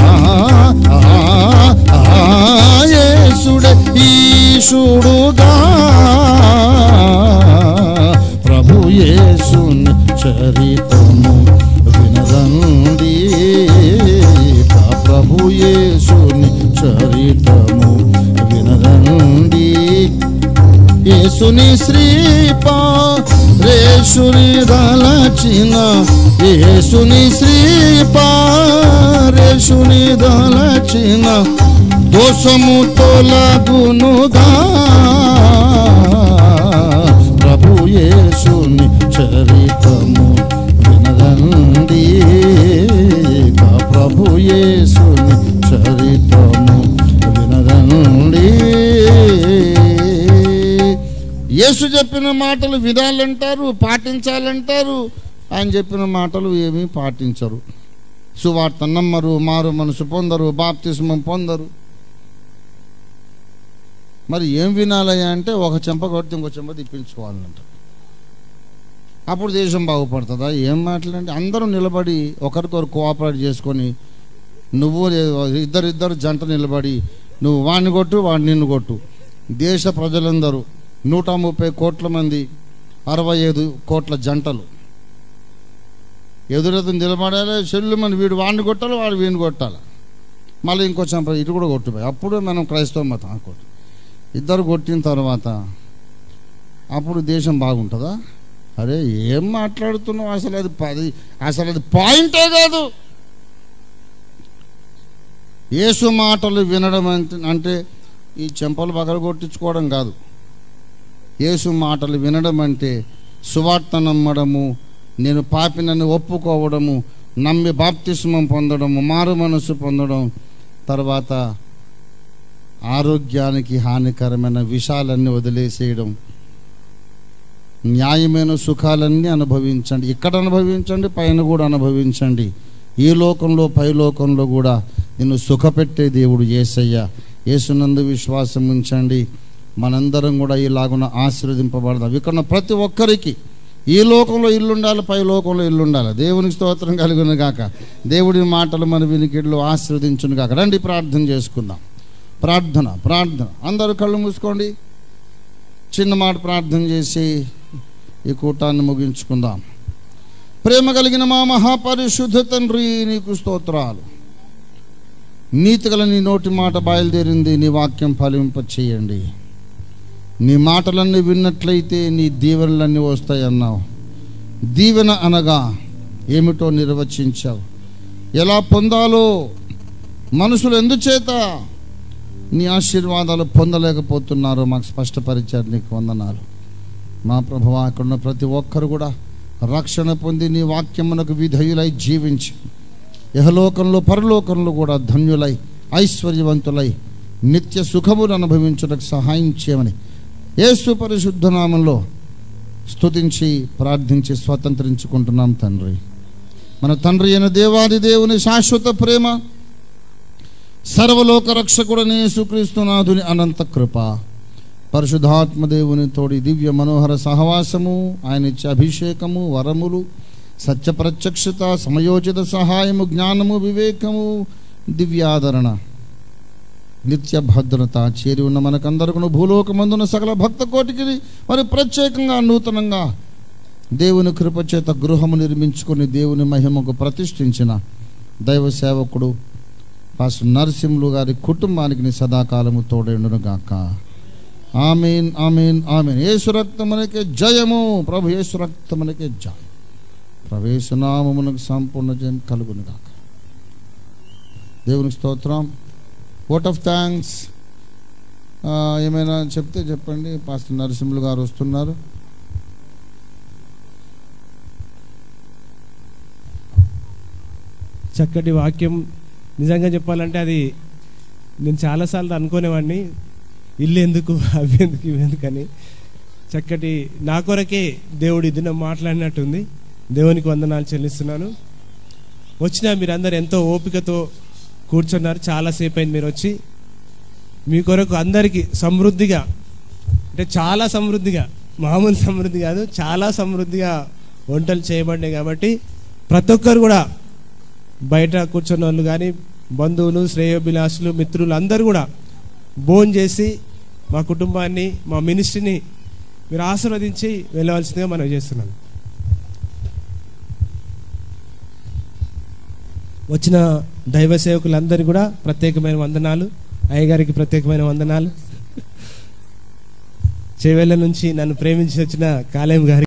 యేసుడే ఈశుడుగా ప్రభు యేసుని చరితము వినదండి ప్రభు యేసుని చరితము వినదండి యేసుని శ్రీపా రేషుని దలచిన యేసుని శ్రీపా రేషుని దలచిన దోషము తొలగునుగా ప్రభు యేసుని చరితము వినరండి ప్రభు యేసుని చరితము వినరండి యేసు చెప్పిన మాటలు వినాలంటారు పాటించాలంటారు ఆయన చెప్పిన మాటలు ఏమీ పాటించరు సువార్త నమ్మరు మారు మనసు పొందరు బాప్తిస్మం పొందరు మరి ఏం వినాలయ్యా అంటే ఒక చెంప కొడితే ఇంకో చెంప తిప్పించుకోవాలంట అప్పుడు దేశం బాగుపడుతుందా ఏం మాట్లాడండి అందరూ నిలబడి ఒకరికొకరు కోఆపరేట్ చేసుకొని నువ్వు ఇద్దరు ఇద్దరు జంట నిలబడి నువ్వు వాడిని కొట్టు వాడిని నిన్ను కొట్టు దేశ ప్రజలందరూ నూట ముప్పై కోట్ల మంది అరవై ఐదు కోట్ల జంటలు ఎదురెదురు నిలబడాలి చెల్లు మన వీడు వాడిని కొట్టాలి వాడు వీడిని కొట్టాలి మళ్ళీ ఇంకో చంప ఇటు కూడా కొట్టిపోయి అప్పుడు మనం క్రైస్తవ మతం ఆ కొట్టు ఇద్దరు కొట్టిన తర్వాత అప్పుడు దేశం బాగుంటుందా అరే ఏం మాట్లాడుతున్నావు అసలు అది పది అసలు అది పాయింటే కాదు యేసు మాటలు వినడం అంటే అంటే ఈ చెంపలు పగల కొట్టించుకోవడం కాదు యేసు మాటలు వినడం అంటే సువార్త నమ్మడము నేను పాపినని ఒప్పుకోవడము నమ్మి బాప్తిస్మం పొందడము మారు మనసు పొందడం తర్వాత ఆరోగ్యానికి హానికరమైన విషాలన్నీ వదిలేసేయడం న్యాయమైన సుఖాలన్నీ అనుభవించండి ఇక్కడ అనుభవించండి పైన కూడా అనుభవించండి ఈ లోకంలో పై లోకంలో కూడా నిన్ను సుఖపెట్టే దేవుడు ఏసయ్య యేసునందు విశ్వాసం ఉంచండి మనందరం కూడా ఇలాగున ఆశీర్వదింపబడదాం ఇక్కడ ఉన్న ప్రతి ఒక్కరికి ఈ లోకంలో ఇల్లు ఉండాలి పై లోకంలో ఇల్లు ఉండాలి దేవునికి స్తోత్రం కలుగును గాక దేవుడి మాటలు మన వినికిడ్లు ఆశీర్వదించును గాక రండి ప్రార్థన చేసుకుందాం ప్రార్థన ప్రార్థన అందరూ కళ్ళు మూసుకోండి చిన్న మాట ప్రార్థన చేసి ఈ కూటాన్ని ముగించుకుందాం ప్రేమ కలిగిన మా మహాపరిశుద్ధ తండ్రి నీకు స్తోత్రాలు నీతిగల నీ నోటి మాట బయలుదేరింది నీ వాక్యం ఫలింప చేయండి నీ మాటలన్నీ విన్నట్లయితే నీ దీవెనలన్నీ వస్తాయన్నావు దీవెన అనగా ఏమిటో నిర్వచించావు ఎలా పొందాలో మనుషులు ఎందుచేత నీ ఆశీర్వాదాలు పొందలేకపోతున్నారో మాకు స్పష్టపరిచారు నీకు వందనాలు మా ప్రభువ అక్కడున్న ప్రతి ఒక్కరు కూడా రక్షణ పొంది నీ వాక్యమునకు విధేయులై జీవించి యహలోకంలో పరలోకంలో కూడా ధన్యులై ఐశ్వర్యవంతులై నిత్య సుఖములు అనుభవించుటకు సహాయం చేయమని యేసు పరిశుద్ధ నామంలో స్తుతించి ప్రార్థించి స్వతంత్రించుకుంటున్నాం తండ్రి మన తండ్రి అయిన దేవాది దేవుని శాశ్వత ప్రేమ సర్వలోక రక్షకుడనే యేసుక్రీస్తునాథుని అనంత కృప పరిశుద్ధాత్మ దేవుని తోడి దివ్య మనోహర సహవాసము ఆయన ఇచ్చే అభిషేకము వరములు సత్య ప్రత్యక్షత సమయోచిత సహాయము జ్ఞానము వివేకము దివ్యాదరణ నిత్య భద్రత చేరి ఉన్న మనకందరకు భూలోకమందున సకల భక్త కోటికి మరి ప్రత్యేకంగా నూతనంగా దేవుని కృపచేత గృహము నిర్మించుకొని దేవుని మహిమకు ప్రతిష్ఠించిన దైవ సేవకుడు పాస్టర్ నరసింహులు గారి కుటుంబానికి నీ సదాకాలము తోడేండును గాక ఆమెన్ ఆమెన్ ఆమెన్ యేసు రక్తమునకే జయము ప్రభు యేసు రక్తమునకే జయం ప్రవేశనామమునకు సంపూర్ణ జయం కలుగును గాక దేవునికి స్తోత్రం ఓట్ ఆఫ్ థ్యాంక్స్ ఏమైనా చెప్తే చెప్పండి పాస్టర్ నరసింహులు గారు వస్తున్నారు చక్కటి వాక్యం నిజంగా చెప్పాలంటే అది నేను చాలాసార్లు అనుకునేవాడిని ఇల్లు ఎందుకు అవి ఎందుకు ఇవి ఎందుకని చక్కటి నా కొరకే దేవుడు ఇది మాట్లాడినట్టుంది దేవునికి వందనాలు చెల్లిస్తున్నాను వచ్చిన మీరందరూ ఎంతో ఓపికతో కూర్చున్నారు చాలాసేపు అయింది మీరు వచ్చి మీ కొరకు అందరికీ సమృద్ధిగా అంటే చాలా సమృద్ధిగా మామూలు సమృద్ధి కాదు చాలా సమృద్ధిగా వంటలు చేయబడ్డాయి కాబట్టి ప్రతి ఒక్కరు కూడా బయట కూర్చున్న వాళ్ళు కానీ బంధువులు శ్రేయోభిలాషులు మిత్రులు అందరూ కూడా భోజనం చేసి మా కుటుంబాన్ని మా మినిస్ట్రీని మీరు ఆశీర్వదించి వెళ్ళవలసిందిగా మనం చేస్తున్నాం వచ్చిన దైవ సేవకులందరికీ కూడా ప్రత్యేకమైన వందనాలు అయ్యగారికి ప్రత్యేకమైన వందనాలు చేవెళ్ళ నుంచి నన్ను ప్రేమించి వచ్చిన కాలేం గారికి